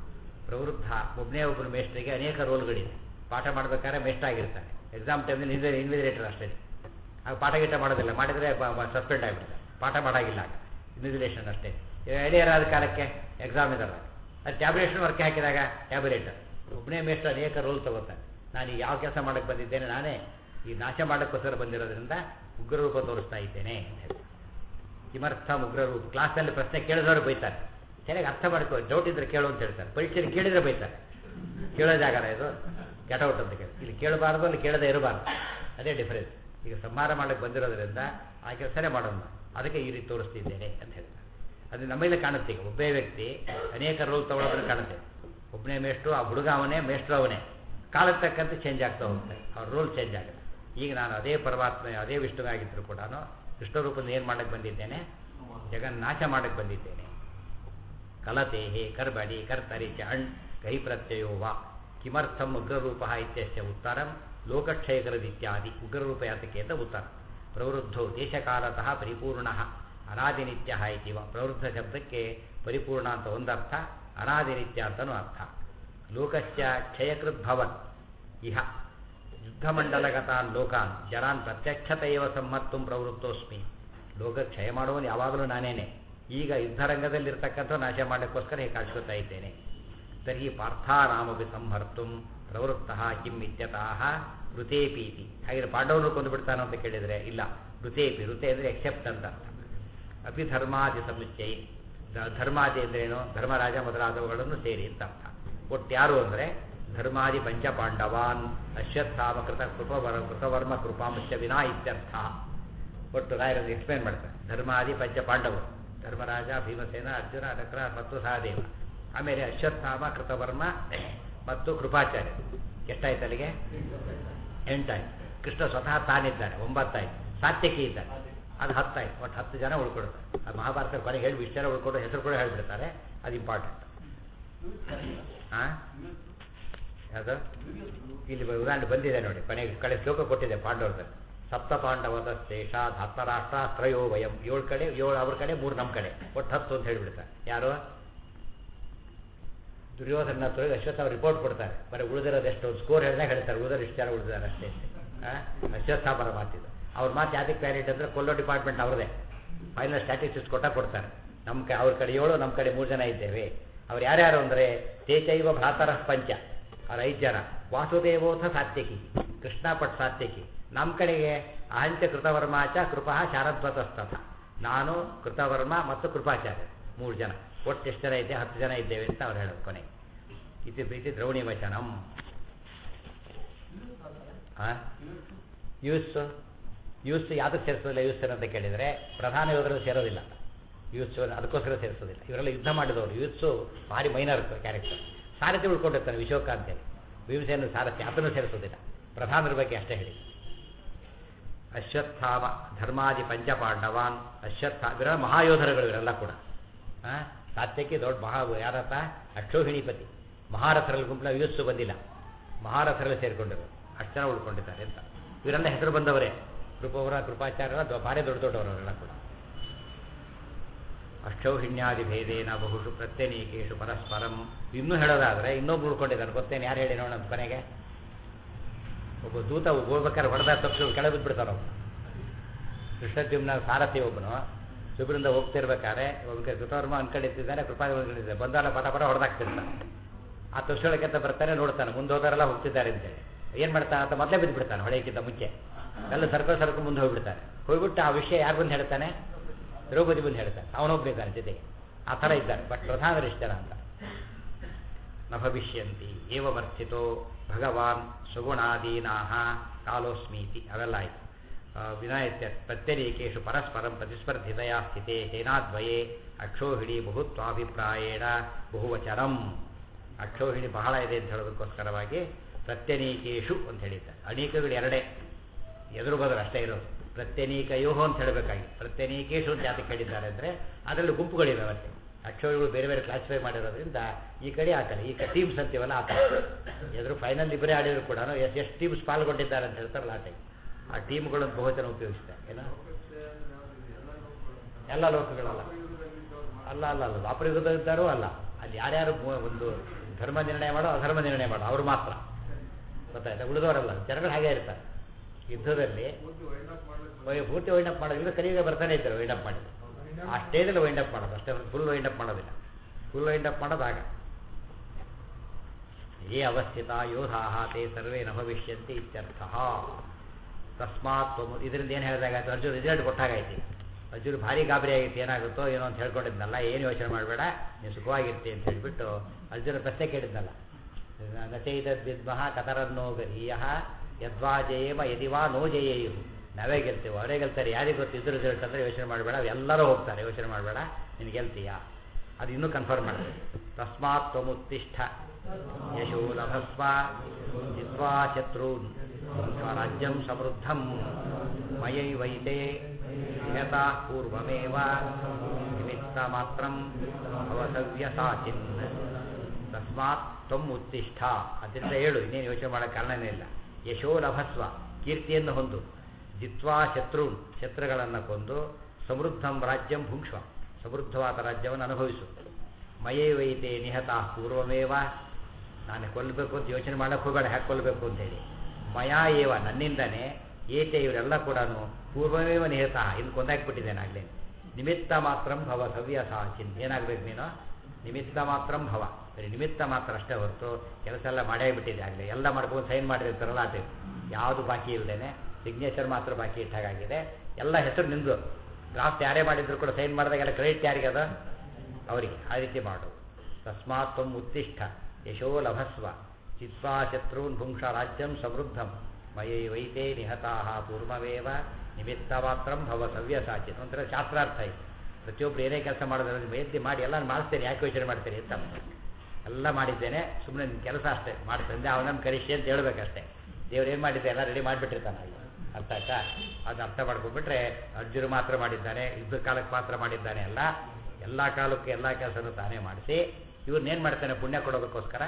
ಪ್ರವೃದ್ಧ ಒಬ್ಬನೇ ಒಬ್ಬರು ಮೇಸ್ಟ್ರಿಗೆ ಅನೇಕ ರೋಲ್ಗಳಿದೆ ಪಾಠ ಮಾಡಬೇಕಾದ್ರೆ ಮೇಸ್ಟ್ ಆಗಿರ್ತಾನೆ ಎಕ್ಸಾಮ್ ಟೈಮಲ್ಲಿ ಇನ್ವೆ ಇನ್ವಿಜಿಲೇಟರ್ ಅಷ್ಟೇ ಆಗ ಪಾಠ ಗೀಟ ಮಾಡೋದಿಲ್ಲ ಮಾಡಿದರೆ ಸಸ್ಪೆಂಡ್ ಆಗಿಬಿಡ್ತಾರೆ ಪಾಠ ಮಾಡಾಗಿಲ್ಲ ಆಗ ಇನ್ವಿಜಿಲೇಷನ್ ಅಷ್ಟೇ ಎಡೆಯರಾದ ಕಾಲಕ್ಕೆ ಎಕ್ಸಾಮ್ ಇದಲ್ಲ ಅದು ಟ್ಯಾಬ್ಲೇಷನ್ ವರ್ಕ್ ಹಾಕಿದಾಗ ಟ್ಯಾಬ್ಲೆಟ್ ಒಬ್ಬನೇ ಮೇಸ್ಟ್ ಅನೇಕ ರೋಲ್ ತಗೋತಾನೆ ನಾನು ಈಗ ಯಾವ ಕೆಲಸ ಮಾಡಕ್ಕೆ ಬಂದಿದ್ದೇನೆ ನಾನೇ ಈ ನಾಶ ಮಾಡೋಕ್ಕೋಸ್ಕರ ಬಂದಿರೋದ್ರಿಂದ ಉಗ್ರ ರೂಪ ತೋರಿಸ್ತಾ ಇದ್ದೇನೆ ಅಂತ ಹೇಳಿ ಕಿಮರ್ಥ ಉಗ್ರ ರೂಪ ಕ್ಲಾಸಲ್ಲಿ ಪ್ರಶ್ನೆ ಕೇಳಿದವರು ಬೈತಾರೆ ಚೆನ್ನಾಗಿ ಅರ್ಥ ಮಾಡ್ಕೋ ಡೌಟ್ ಇದ್ರೆ ಕೇಳು ಅಂತ ಹೇಳ್ತಾರೆ ಪರೀಕ್ಷೆಯಲ್ಲಿ ಕೇಳಿದ್ರೆ ಬೈತಾರೆ ಕೇಳೋ ಜಾಗನ ಇದು ಔಟ್ ಅಂತ ಕೇಳಿ ಇಲ್ಲಿ ಕೇಳಬಾರ್ದು ಅಲ್ಲಿ ಕೇಳದೆ ಇರಬಾರ್ದು ಅದೇ ಡಿಫರೆನ್ಸ್ ಈಗ ಸಂಹಾರ ಮಾಡಕ್ಕೆ ಬಂದಿರೋದ್ರಿಂದ ಆ ಕೆಲಸನೇ ಮಾಡೋಣ ಅದಕ್ಕೆ ಈ ರೀತಿ ತೋರಿಸ್ತಿದ್ದೇನೆ ಅಂತ ಹೇಳ್ತಾರೆ ಅದು ನಮ್ಮಲ್ಲಿ ಕಾಣುತ್ತೆ ಈಗ ಒಬ್ಬೇ ವ್ಯಕ್ತಿ ಅನೇಕ ರೋಲ್ ತಗೊಳ್ಳೋದ್ರೆ ಕಾಣುತ್ತೆ ಒಬ್ಬನೇ ಮೇಷ್ಟ್ರು ಆ ಹುಡುಗ ಅವನೇ ಮೇಷ್ಟ್ರು ಅವನೇ ಕಾಲಕ್ಕೆ ತಕ್ಕಂತೆ ಚೇಂಜ್ ಆಗ್ತಾ ಹೋಗ್ತಾರೆ ಅವ್ರ ರೋಲ್ ಚೇಂಜ್ ಆಗುತ್ತೆ ಈಗ ನಾನು ಅದೇ ಪರಮಾತ್ಮ ಅದೇ ವಿಷ್ಣುವಾಗಿದ್ದರೂ ಕೂಡ ವಿಷ್ಣು ರೂಪದಿಂದ ಏನು ಮಾಡಕ್ಕೆ ಬಂದಿದ್ದೇನೆ ಜಗನ್ನಾಶ ಮಾಡಕ್ಕೆ ಬಂದಿದ್ದೇನೆ ಕಲತೇಹೆ ಕರ್ಬಡಿ ಕರ್ತರಿ ಚ ಅಣ್ ಕೈ ಪ್ರತ್ಯಯೋ ವಾ ಕಿಮರ್ಥಂ ಉಗ್ರರೂಪ ಇತ್ಯಸ್ಯ ಉತ್ತರಂ ಲೋಕಕ್ಷಯಕರದಿತ್ಯಾದಿ ಉಗ್ರರೂಪ ಯಾತಕ್ಕೆ ಅಂತ ಉತ್ತರ ಪ್ರವೃದ್ಧೋ ದೇಶಕಾಲತಃ ಪರಿಪೂರ್ಣ ಅನಾದಿನಿತ್ಯ ಇತಿ ವ ಪ್ರವೃದ್ಧ ಶಬ್ದಕ್ಕೆ ಪರಿಪೂರ್ಣ ಅಂತ ಒಂದರ್ಥ ಅನಾದಿನಿತ್ಯ ಅಂತನೂ ಅರ್ಥ ಲೋಕಸ್ಯ ಕ್ಷಯಕೃದ್ಭವನ್ ಇಹ ಯುದ್ಧಮಂಡಲಗತಾನ್ ಲೋಕಾನ್ ಜರಾನ್ ಪ್ರತ್ಯಕ್ಷತೆಯವ ಸಮ್ಮತ್ತು ಪ್ರವೃತ್ತೋಸ್ಮಿ ಲೋಕ ಕ್ಷಯ ಮಾಡುವನು ಯಾವಾಗಲೂ ನಾನೇನೆ ಈಗ ಯುದ್ಧರಂಗದಲ್ಲಿರ್ತಕ್ಕಂಥ ನಾಶ ಮಾಡೋಕ್ಕೋಸ್ಕರ ಹೀಗೆ ಕಾಡ್ಕೊತಾ ಇದ್ದೇನೆ ತರ್ಹಿ ಪಾರ್ಥಾನಾಮಪಿ ಸಂಹರ್ತು ಪ್ರವೃತ್ತ ಕಿಂ ಇತ್ಯತಃ ಋತೇಪೀತಿ ಹಾಗೆ ಪಾಂಡವನು ಕೊಂದು ಬಿಡ್ತಾನೋ ಅಂತ ಕೇಳಿದರೆ ಇಲ್ಲ ಋತೇಪಿ ಋತೆ ಅಂದರೆ ಎಕ್ಸೆಪ್ಟ್ ಅಂತ ಅರ್ಥ ಅಪಿ ಧರ್ಮಾದಿ ಸಮುಚ್ಚಯ ಧರ್ಮಾದಿ ಅಂದ್ರೇನು ಧರ್ಮರಾಜ ಮೊದಲಾದವುಗಳನ್ನು ಸೇರಿ ಅಂತ ಅರ್ಥ ಒಟ್ಟು ಯಾರು ಅಂದರೆ ಧರ್ಮಾದಿ ಪಂಚ ಪಾಂಡವಾನ್ ಅಶ್ವತ್ಥಾಮ ಕೃತ ಕೃಪವರ ಕೃತವರ್ಮ ಕೃಪಾಂಶ ವಿನಾ ಇತ್ಯರ್ಥ ಒಟ್ಟು ರಾಯರನ್ನು ಎಕ್ಸ್ಪ್ಲೇನ್ ಮಾಡ್ತಾರೆ ಧರ್ಮಾದಿ ಪಂಚ ಪಾಂಡವರು ಧರ್ಮರಾಜ ಭೀಮಸೇನ ಅರ್ಜುನ ನಕ್ರ ಮತ್ತು ಸಹದೇವ ಆಮೇಲೆ ಅಶ್ವತ್ಥಾಮ ಕೃತವರ್ಮ ಮತ್ತು ಕೃಪಾಚಾರ್ಯ ಎಷ್ಟಾಯ್ತು ಅಲ್ಲಿಗೆ ಎಂಟಾಯ್ತು ಕೃಷ್ಣ ಸ್ವತಃ ತಾನಿದ್ದಾನೆ ಒಂಬತ್ತಾಯ್ತು ಸಾತ್ಯಕಿ ಇದ್ದಾನೆ ಅದು ಹತ್ತಾಯ್ತು ಒಟ್ಟು ಹತ್ತು ಜನ ಉಳ್ಕೊಳ್ತಾರೆ ಅದು ಮಹಾಭಾರತ ಕೊನೆಗೆ ಹೇಳಿ ಇಷ್ಟು ಜನ ಉಳ್ಕೊಂಡು ಹೆಸರು ಕೂಡ ಹೇಳಿಬಿಡ್ತಾರೆ ಅದು ಇಂಪಾರ್ಟೆಂಟ್ ಹಾಂ ಯಾವುದು ಇಲ್ಲಿ ಉದಾಹರಣೆ ಬಂದಿದೆ ನೋಡಿ ಕೊನೆಗೆ ಕಡೆ ಶ್ಲೋಕ ಕೊಟ್ಟಿದೆ ಪಾಂಡವರದಲ್ಲಿ ಸಪ್ತ ಪಾಂಡವದ ಶೇಷ ಹತ್ತರಾಷ್ಟ್ರ ತ್ರಯೋ ವಯಂ ಏಳು ಕಡೆ ಏಳು ಅವ್ರ ಕಡೆ ಮೂರು ನಮ್ಮ ಕಡೆ ಒಟ್ಟು ಹತ್ತು ಅಂತ ಹೇಳಿಬಿಡ್ತಾರೆ ಯಾರು ದುರ್ಯೋಧನ ತೊಳೆದು ಅಶ್ವತ್ಥ ಅವ್ರು ರಿಪೋರ್ಟ್ ಕೊಡ್ತಾರೆ ಬರೀ ಉಳಿದಿರೋದು ಎಷ್ಟು ಸ್ಕೋರ್ ಹೇಳಿದಾಗ ಹೇಳ್ತಾರೆ ಉಳಿದೋರು ಇಷ್ಟು ಜನ ಉಳಿದಿದ್ದಾರೆ ಅಷ್ಟೇ ಅಶ್ವತ್ಥಾಪರ ಮಾತಿದ್ದು ಅವ್ರ ಮಾತು ಯಾವ್ದಕ್ಕೆ ವ್ಯಾಲಿಡ್ ಅಂದರೆ ಕೊಲ್ಲೋ ಡಿಪಾರ್ಟ್ಮೆಂಟ್ ಅವ್ರದೇ ಫೈನಲ್ ಸ್ಟ್ಯಾಟಿಸ್ಟಿಕ್ಸ್ ಕೊಟ್ಟ ಕೊಡ್ತಾರೆ ನಮ್ಮ ಕ ಅವ್ರ ಕಡೆ ಏಳು ನಮ್ಮ ಕಡೆ ಮೂರು ಜನ ಇದ್ದೇವೆ ಅವ್ರು ಯಾರ್ಯಾರು ಅಂದರೆ ತೇಚೈವ ಭ್ರಾತರ ಪಂಚ ಅವ್ರ ಐದು ಜನ ವಾಸುದೇವೋಥ ಸಾತ್ಯಕಿ ಕೃಷ್ಣ ಪಟ್ ಸಾತ್ಯಕಿ ನಮ್ಮ ಕಡೆಗೆ ಅಹಂಚ ಕೃತವರ್ಮಾಚ ಕೃಪಾ ಶಾರದ್ವತಸ್ತಥ ನಾನು ಕೃತವರ್ಮ ಮತ್ತು ಕೃಪಾಚಾರ್ಯ ಮೂರು ಜನ ಒಟ್ಟು ಎಷ್ಟು ಜನ ಇದ್ದೆ ಹತ್ತು ಜನ ಇದ್ದೇವೆ ಅಂತ ಅವ್ರು ಹೇಳೋದು ಕೊನೆಗೆ ಇದು ಪ್ರೀತಿ ದ್ರೌಣಿ ವಚನಂ ಯೂಸ್ ಯೂಸ್ ಯಾವ್ದಕ್ಕೆ ಸೇರಿಸೋದಿಲ್ಲ ಯೂಸ್ ಅಂತ ಕೇಳಿದರೆ ಪ್ರಧಾನ ಯೋಧರಲ್ಲಿ ಸೇರೋದಿಲ್ಲ ಯೂತ್ಸು ಅದಕ್ಕೋಸ್ಕರ ಸೇರಿಸೋದಿಲ್ಲ ಇವರೆಲ್ಲ ಯುದ್ಧ ಮಾಡಿದವರು ಯೂತ್ಸು ಭಾರಿ ಮೈನರ್ ಕ್ಯಾರೆಕ್ಟರ್ ಸಾರಥಿ ಉಳ್ಕೊಂಡಿರ್ತಾನೆ ವಿಶೋಕ ಅಂತೇಳಿ ಭೀಮಸೇನ ಸಾರಥಿ ಅದನ್ನು ಸೇರಿಸೋದಿಲ್ಲ ಪ್ರಧಾನರ ಬಗ್ಗೆ ಅಷ್ಟೇ ಹೇಳಿ ಅಶ್ವತ್ಥಾಮ ಧರ್ಮಾದಿ ಪಂಚಪಾಂಡವಾನ್ ಅಶ್ವತ್ಥ ಇವರೆಲ್ಲ ಮಹಾಯೋಧರುಗಳು ಇವರೆಲ್ಲ ಕೂಡ ಸಾತ್ಯಕ್ಕೆ ದೊಡ್ಡ ಮಹಾ ಯಾರತ್ತ ಅಕ್ಷೋಹಿಣಿಪತಿ ಮಹಾರಥರಲ್ಲಿ ಗುಂಪಿನ ಯೂತ್ಸು ಬಂದಿಲ್ಲ ಮಹಾರಥರಲ್ಲಿ ಸೇರಿಕೊಂಡರು ಅಷ್ಟು ಜನ ಉಳ್ಕೊಂಡಿದ್ದಾರೆ ಅಂತ ಇವರೆಲ್ಲ ಹೆಸರು ಬಂದವರೇ ಕೃಪವರ ಕೃಪಾಚಾರ್ಯ ಭಾರಿ ದೊಡ್ಡ ದೊಡ್ಡವರವರೆಲ್ಲ ಕೂಡ ಅಕ್ಷೌಹಿಣ್ಯಾದಿ ಭೇದೇನ ಬಹುಶು ಪ್ರತ್ಯನೀಕೇಶು ಪರಸ್ಪರಂ ಇನ್ನೂ ಹೇಳೋದಾದ್ರೆ ಇನ್ನೊಬ್ರು ಉಳ್ಕೊಂಡಿದ್ದಾರೆ ಗೊತ್ತೇನು ಯಾರು ಹೇಳಿ ನೋಡೋಣ ಕೊನೆಗೆ ಒಬ್ಬ ದೂತ ಹೋಗ್ಬೇಕಾದ್ರೆ ಹೊಡೆದ ತಪ್ಪು ಕೆಳಗೆ ಬಿದ್ದುಬಿಡ್ತಾರ ಒಬ್ಬ ಕೃಷ್ಣದ್ಯುಮ್ನ ಸಾರಥಿ ಒಬ್ಬನು ಶಿಬಿರಿಂದ ಹೋಗ್ತಿರ್ಬೇಕಾದ್ರೆ ಒಬ್ಬ ಕೃತವರ್ಮ ಅನ್ಕೊಂಡಿದ್ದಾನೆ ಕೃಪಾ ಅನ್ಕೊಂಡಿದ್ದಾರೆ ಬಂದಾರ ಪಟ ಪಟ ಹೊಡೆದಾಕ್ತಿರ್ತಾನೆ ಆ ತಕ್ಷಣಕ್ಕೆ ಅಂತ ಬರ್ತಾನೆ ನೋಡ್ತಾನೆ ಮುಂದೆ ಹೋದವರೆಲ್ಲ ಹೋಗ್ತಿದ್ದಾರೆ ಅಂತೇಳಿ ಏನು ಮಾಡ್ತಾನೆ ಅಂತ ಮೊದಲೇ ಬಿದ್ದುಬಿಡ್ತಾನೆ ಹೊಳೆಯಕ್ಕಿಂತ ಮುಂಚೆ ಎಲ್ಲ ಸರ್ಕಲ್ ಸರ್ಕಲ್ ಮುಂದೆ ಹೋಗ್ಬಿಡ್ತಾನೆ ಹೋಗ್ಬಿಟ್ಟು ಆ ವಿಷಯ ಯಾರು ಬಂದು ಹೇಳ್ತಾನೆ ದ್ರೌಪದಿ ಬಂದು ಹೇಳ್ತಾನೆ ಅವನೊಬ್ಬನಿದ್ದಾನೆ ಜೊತೆಗೆ ಆ ಥರ ಇದ್ದಾನೆ ಬಟ್ ಪ್ರಧಾನರು ಇಷ್ಟ ಜನ ಅಂತ ನ ಭವಿಷ್ಯಂತಿ ಏವ ವರ್ತಿತೋ ಭಗವಾನ್ ಸುಗುಣಾದೀನಾಹ ಕಾಲೋಸ್ಮೀತಿ ಅವೆಲ್ಲ ಆಯಿತು ವಿನಾಯತ್ಯ ಪ್ರತ್ಯರೇಕೇಶು ಪರಸ್ಪರಂ ಪ್ರತಿಸ್ಪರ್ಧಿತೆಯ ಸ್ಥಿತೆ ಸೇನಾದ್ವಯೇ ಅಕ್ಷೋಹಿಣಿ ಬಹುತ್ವಾಭಿಪ್ರಾಯೇಣ ಬಹುವಚನಂ ಅಕ್ಷೋಹಿಣಿ ಬಹಳ ಇದೆ ಅಂತ ಹೇಳೋದಕ್ಕೋಸ್ಕರವಾಗಿ ಪ್ರತ್ಯನೀಕೇಶು ಅಂತ ಹೇಳಿದ್ದಾರೆ ಅನೇಕಗಳು ಎರಡೇ ಎದುರು ಬದಲು ಅಷ್ಟೇ ಇರೋದು ಪ್ರತ್ಯನೀಕಯೋಹೋ ಅಂತ ಹೇಳಬೇಕಾಗಿ ಪ್ರತ್ಯನೀಕೇಶು ಅಂತ ಯಾತಕ್ಕೆ ಹೇಳಿದ್ದಾರೆ ಅಂದರೆ ಅದರಲ್ಲಿ ಗುಂಪುಗಳಿವೆ ಅವತ್ತೆ ಅಕ್ಷೋಹಿಗಳು ಬೇರೆ ಬೇರೆ ಕ್ಲಾಸಿಫೈ ಮಾಡಿರೋದ್ರಿಂದ ಈ ಕಡೆ ಆ ಕಡೆ ಈ ಟೀಮ್ಸ್ ಅಂತೀವಲ್ಲ ಆ ಕಡೆ ಎದುರು ಫೈನಲ್ ಇಬ್ಬರೇ ಆಡಿದ್ರು ಕೂಡ ಎಷ್ಟು ಎಷ್ಟು ಟೀಮ್ಸ್ ಪಾಲ್ಗೊಂಡಿದ್ದಾರೆ ಅಂತ ಹೇಳ್ತಾರಲ್ಲ ಆ ಟೈಮ್ ಆ ಟೀಮ್ಗಳನ್ನು ಬಹುವಚನ ಉಪಯೋಗಿಸ್ತಾರೆ ಏನೋ ಎಲ್ಲ ಲೋಕಗಳಲ್ಲ ಅಲ್ಲ ಅಲ್ಲ ಅಲ್ಲ ಅಪರಿಗತವಿದ್ದಾರೂ ಅಲ್ಲ ಅಲ್ಲಿ ಯಾರ್ಯಾರು ಮು- ಒಂದು ಧರ್ಮ ನಿರ್ಣಯ ಮಾಡೋ ಅಧರ್ಮ ನಿರ್ಣಯ ಮಾಡೋ ಅವರು ಮಾತ್ರ ಗೊತ್ತಾಯ್ತಾ ಉಳಿದವರಲ್ಲ ಜನಗಳು ಹಾಗೆ ಇರ್ತಾರೆ ಯುದ್ಧದಲ್ಲಿ ವೈ- ಪೂರ್ತಿ ವೈಂಡಪ್ ಮಾಡೋದಿಲ್ಲ ಕಲಿಯುಗ ಬರ್ತಾನೆ ಇದ್ದಾರೆ ವೈಂಡಪ್ ಮಾಡಿ ಆ ಸ್ಟೇಜಲ್ಲಿ ವೈಂಡಪ್ ಮಾಡೋದು ಅಷ್ಟೇ ಫುಲ್ ವೈಂಡಪ್ ಮಾಡೋದಿಲ್ಲ ಫುಲ್ ವೈಂಡಪ್ ಮಾಡೋದಾಗ ಯೇ ಅವಸ್ಥಿತ ಯೋಧಾ ತೇ ಸರ್ವೇ ನ ಭವಿಷ್ಯಂತಿ ಇತ್ಯರ್ಥ ತಸ್ಮಾತ್ ತ್ವಮು ಇದರಿಂದ ಏನು ಹೇಳಿದಾಗಾಯ್ತು ಅರ್ಜುನ್ ರಿಸಲ್ಟ್ ಕೊಟ್ಟಾಗೈತಿ ಅರ್ಜುನ್ ಭಾರಿ ಗಾಬರಿ ಆಗಿತ್ತು ಏನಾಗುತ್ತೋ ಏನೋ ಅಂತ ಹೇಳ್ಕೊಂಡಿದ್ನಲ್ಲ ಏನು ಯೋಚನೆ ಮಾಡಬೇಡ ನೀನು ಸುಖವಾಗಿರ್ತಿ ಅಂತ ಹೇಳ್ಬಿಟ್ಟು ಅರ್ಜುನ ಪ್ರಶ್ನೆ ಕೇಳಿದ್ನಲ್ಲ ನಚೈತದ್ ವಿದ್ಮಃ ಕತರನ್ನೋ ಗರೀಯ ಯದ್ವಾ ಜಯೇಮ ಯದಿವಾ ನೋ ಜಯೇಯು ನಾವೇ ಗೆಲ್ತೇವೆ ಅವರೇ ಗೆಲ್ತಾರೆ ಯಾರಿಗೆ ಗೊತ್ತು ಇದ್ರ ರಿಸಲ್ಟ್ ಅಂದರೆ ಯೋಚನೆ ಮಾಡಬೇಡ ಎಲ್ಲರೂ ಹೋಗ್ತಾರೆ ಯೋಚನೆ ಮಾಡಬೇಡ ನೀನು ಗೆಲ್ತೀಯಾ ಅದು ಇನ್ನೂ ಕನ್ಫರ್ಮ್ ಮಾಡಿ ತಸ್ಮಾತ್ ತ್ವಮುತ್ತಿಷ್ಠ ಯಶೋ ಲಭಸ್ವ ಜಿತ್ವಾ ಶತ್ರೂನ್ ರಾಜ್ಯಂ ಸಮೃದ್ಧಂ ಮಯೈವೈತೆ ನಿಯತಾ ಪೂರ್ವಮೇವ ನಿಮಿತ್ತ ಮಾತ್ರಂ ಅವಸವ್ಯಸಾಚಿನ್ ತಸ್ಮಾತ್ ತ್ವಂ ಉತ್ತಿಷ್ಠ ಅದರಿಂದ ಹೇಳು ಇನ್ನೇನು ಯೋಚನೆ ಮಾಡೋಕ್ಕೆ ಕಾರಣನೇ ಇಲ್ಲ ಯಶೋ ಲಭಸ್ವ ಕೀರ್ತಿಯನ್ನು ಹೊಂದು ಜಿತ್ವಾ ಶತ್ರುನ್ ಶತ್ರುಗಳನ್ನು ಕೊಂದು ಸಮೃದ್ಧಂ ರಾಜ್ಯಂ ಭುಂಕ್ಷ್ವ ಸಮೃದ್ಧವಾದ ರಾಜ್ಯವನ್ನು ಅನುಭವಿಸು ಮಯೇ ವೈತೆ ನಿಹತ ಪೂರ್ವಮೇವ ನಾನು ಕೊಲ್ಲಬೇಕು ಅಂತ ಯೋಚನೆ ಮಾಡಕ್ಕೆ ಹೋಗಬೇಡ ಹ್ಯಾಕೆ ಕೊಲ್ಲಬೇಕು ಅಂತೇಳಿ ಮಯಾ ಏವ ನನ್ನಿಂದನೇ ಏತೆ ಇವರೆಲ್ಲ ಕೂಡ ಪೂರ್ವಮೇವ ನಿಹತ ಇನ್ನು ಕೊಂದಾಕ್ಬಿಟ್ಟಿದ್ದೇನೆ ಆಗಲೇ ನಿಮಿತ್ತ ಮಾತ್ರಂ ಭವ ಸವ್ಯ ಸಾಚಿನ್ ಏನಾಗಬೇಕು ನೀನು ನಿಮಿತ್ತ ಮಾತ್ರಂ ಭವ ಬರೀ ನಿಮಿತ್ತ ಮಾತ್ರ ಅಷ್ಟೇ ಹೊರತು ಕೆಲಸ ಎಲ್ಲ ಮಾಡೇ ಬಿಟ್ಟಿದೆ ಆಗಲೇ ಎಲ್ಲ ಮಾಡ್ಕೊಂಡು ಸೈನ್ ಮಾಡಿರ್ತಾರಲ್ಲ ಅದು ಯಾವುದು ಬಾಕಿ ಇಲ್ಲದೇನೆ ಸಿಗ್ನೇಚರ್ ಮಾತ್ರ ಬಾಕಿ ಇಟ್ಟಾಗಿದೆ ಎಲ್ಲ ಹೆಸರು ನಿಂದು ಡ್ರಾಫ್ಟ್ ಯಾರೇ ಮಾಡಿದ್ರು ಕೂಡ ಸೈನ್ ಮಾಡಿದಾಗೆಲ್ಲ ಕ್ರೆಡಿಟ್ ಯಾರಿಗೆ ಅದ ಅವರಿಗೆ ಆ ರೀತಿ ಮಾಡು ತಸ್ಮಾತ್ ತ್ವಂ ಉತ್ತಿಷ್ಠ ಯಶೋ ಲಭಸ್ವ ಚಿತ್ವಾ ಶತ್ರುನ್ ಭುಂಕ್ಷ ರಾಜ್ಯಂ ಸಮೃದ್ಧಂ ಮಯೈ ವೈತೆ ನಿಹತಾ ಪೂರ್ವಮೇವ ನಿಮಿತ್ತ ಮಾತ್ರಂ ಭವ ಸವ್ಯಸಾಚಿನ್ ಒಂಥರ ಶಾಸ್ತ್ರಾರ್ಥ ಇದೆ ಪ್ರತಿಯೊಬ್ಬರು ಏನೇ ಕೆಲಸ ಮಾಡೋದ್ರಲ್ಲಿ ಮೇದ್ದಿ ಮಾಡಿ ಎಲ್ಲ ಮಾಡಿಸ್ತೇನೆ ಯಾಕೆ ಯೋಚನೆ ಮಾಡ್ತೇನೆ ಅಂತ ಎಲ್ಲ ಮಾಡಿದ್ದೇನೆ ಸುಮ್ಮನೆ ನಿನ್ನ ಕೆಲಸ ಅಷ್ಟೇ ಮಾಡಿ ತಂದೆ ಅವನನ್ನು ಕರಿಸಿ ಅಂತ ಹೇಳ್ಬೇಕಷ್ಟೇ ದೇವ್ರು ಏನು ಮಾಡಿದ್ದೆ ಎಲ್ಲ ರೆಡಿ ಮಾಡಿಬಿಟ್ಟಿರ್ತಾನೆ ಅಲ್ಲಿ ಅರ್ಥ ಆಯ್ತಾ ಅದು ಅರ್ಥ ಮಾಡ್ಕೊಂಡ್ಬಿಟ್ರೆ ಅರ್ಜುನ ಮಾತ್ರ ಮಾಡಿದ್ದಾನೆ ಯುದ್ಧ ಕಾಲಕ್ಕೆ ಮಾತ್ರ ಮಾಡಿದ್ದಾನೆ ಅಲ್ಲ ಎಲ್ಲ ಕಾಲಕ್ಕೂ ಎಲ್ಲ ಕೆಲಸನೂ ತಾನೇ ಮಾಡಿಸಿ ಇವ್ರನ್ನೇನು ಮಾಡ್ತಾನೆ ಪುಣ್ಯ ಕೊಡೋದಕ್ಕೋಸ್ಕರ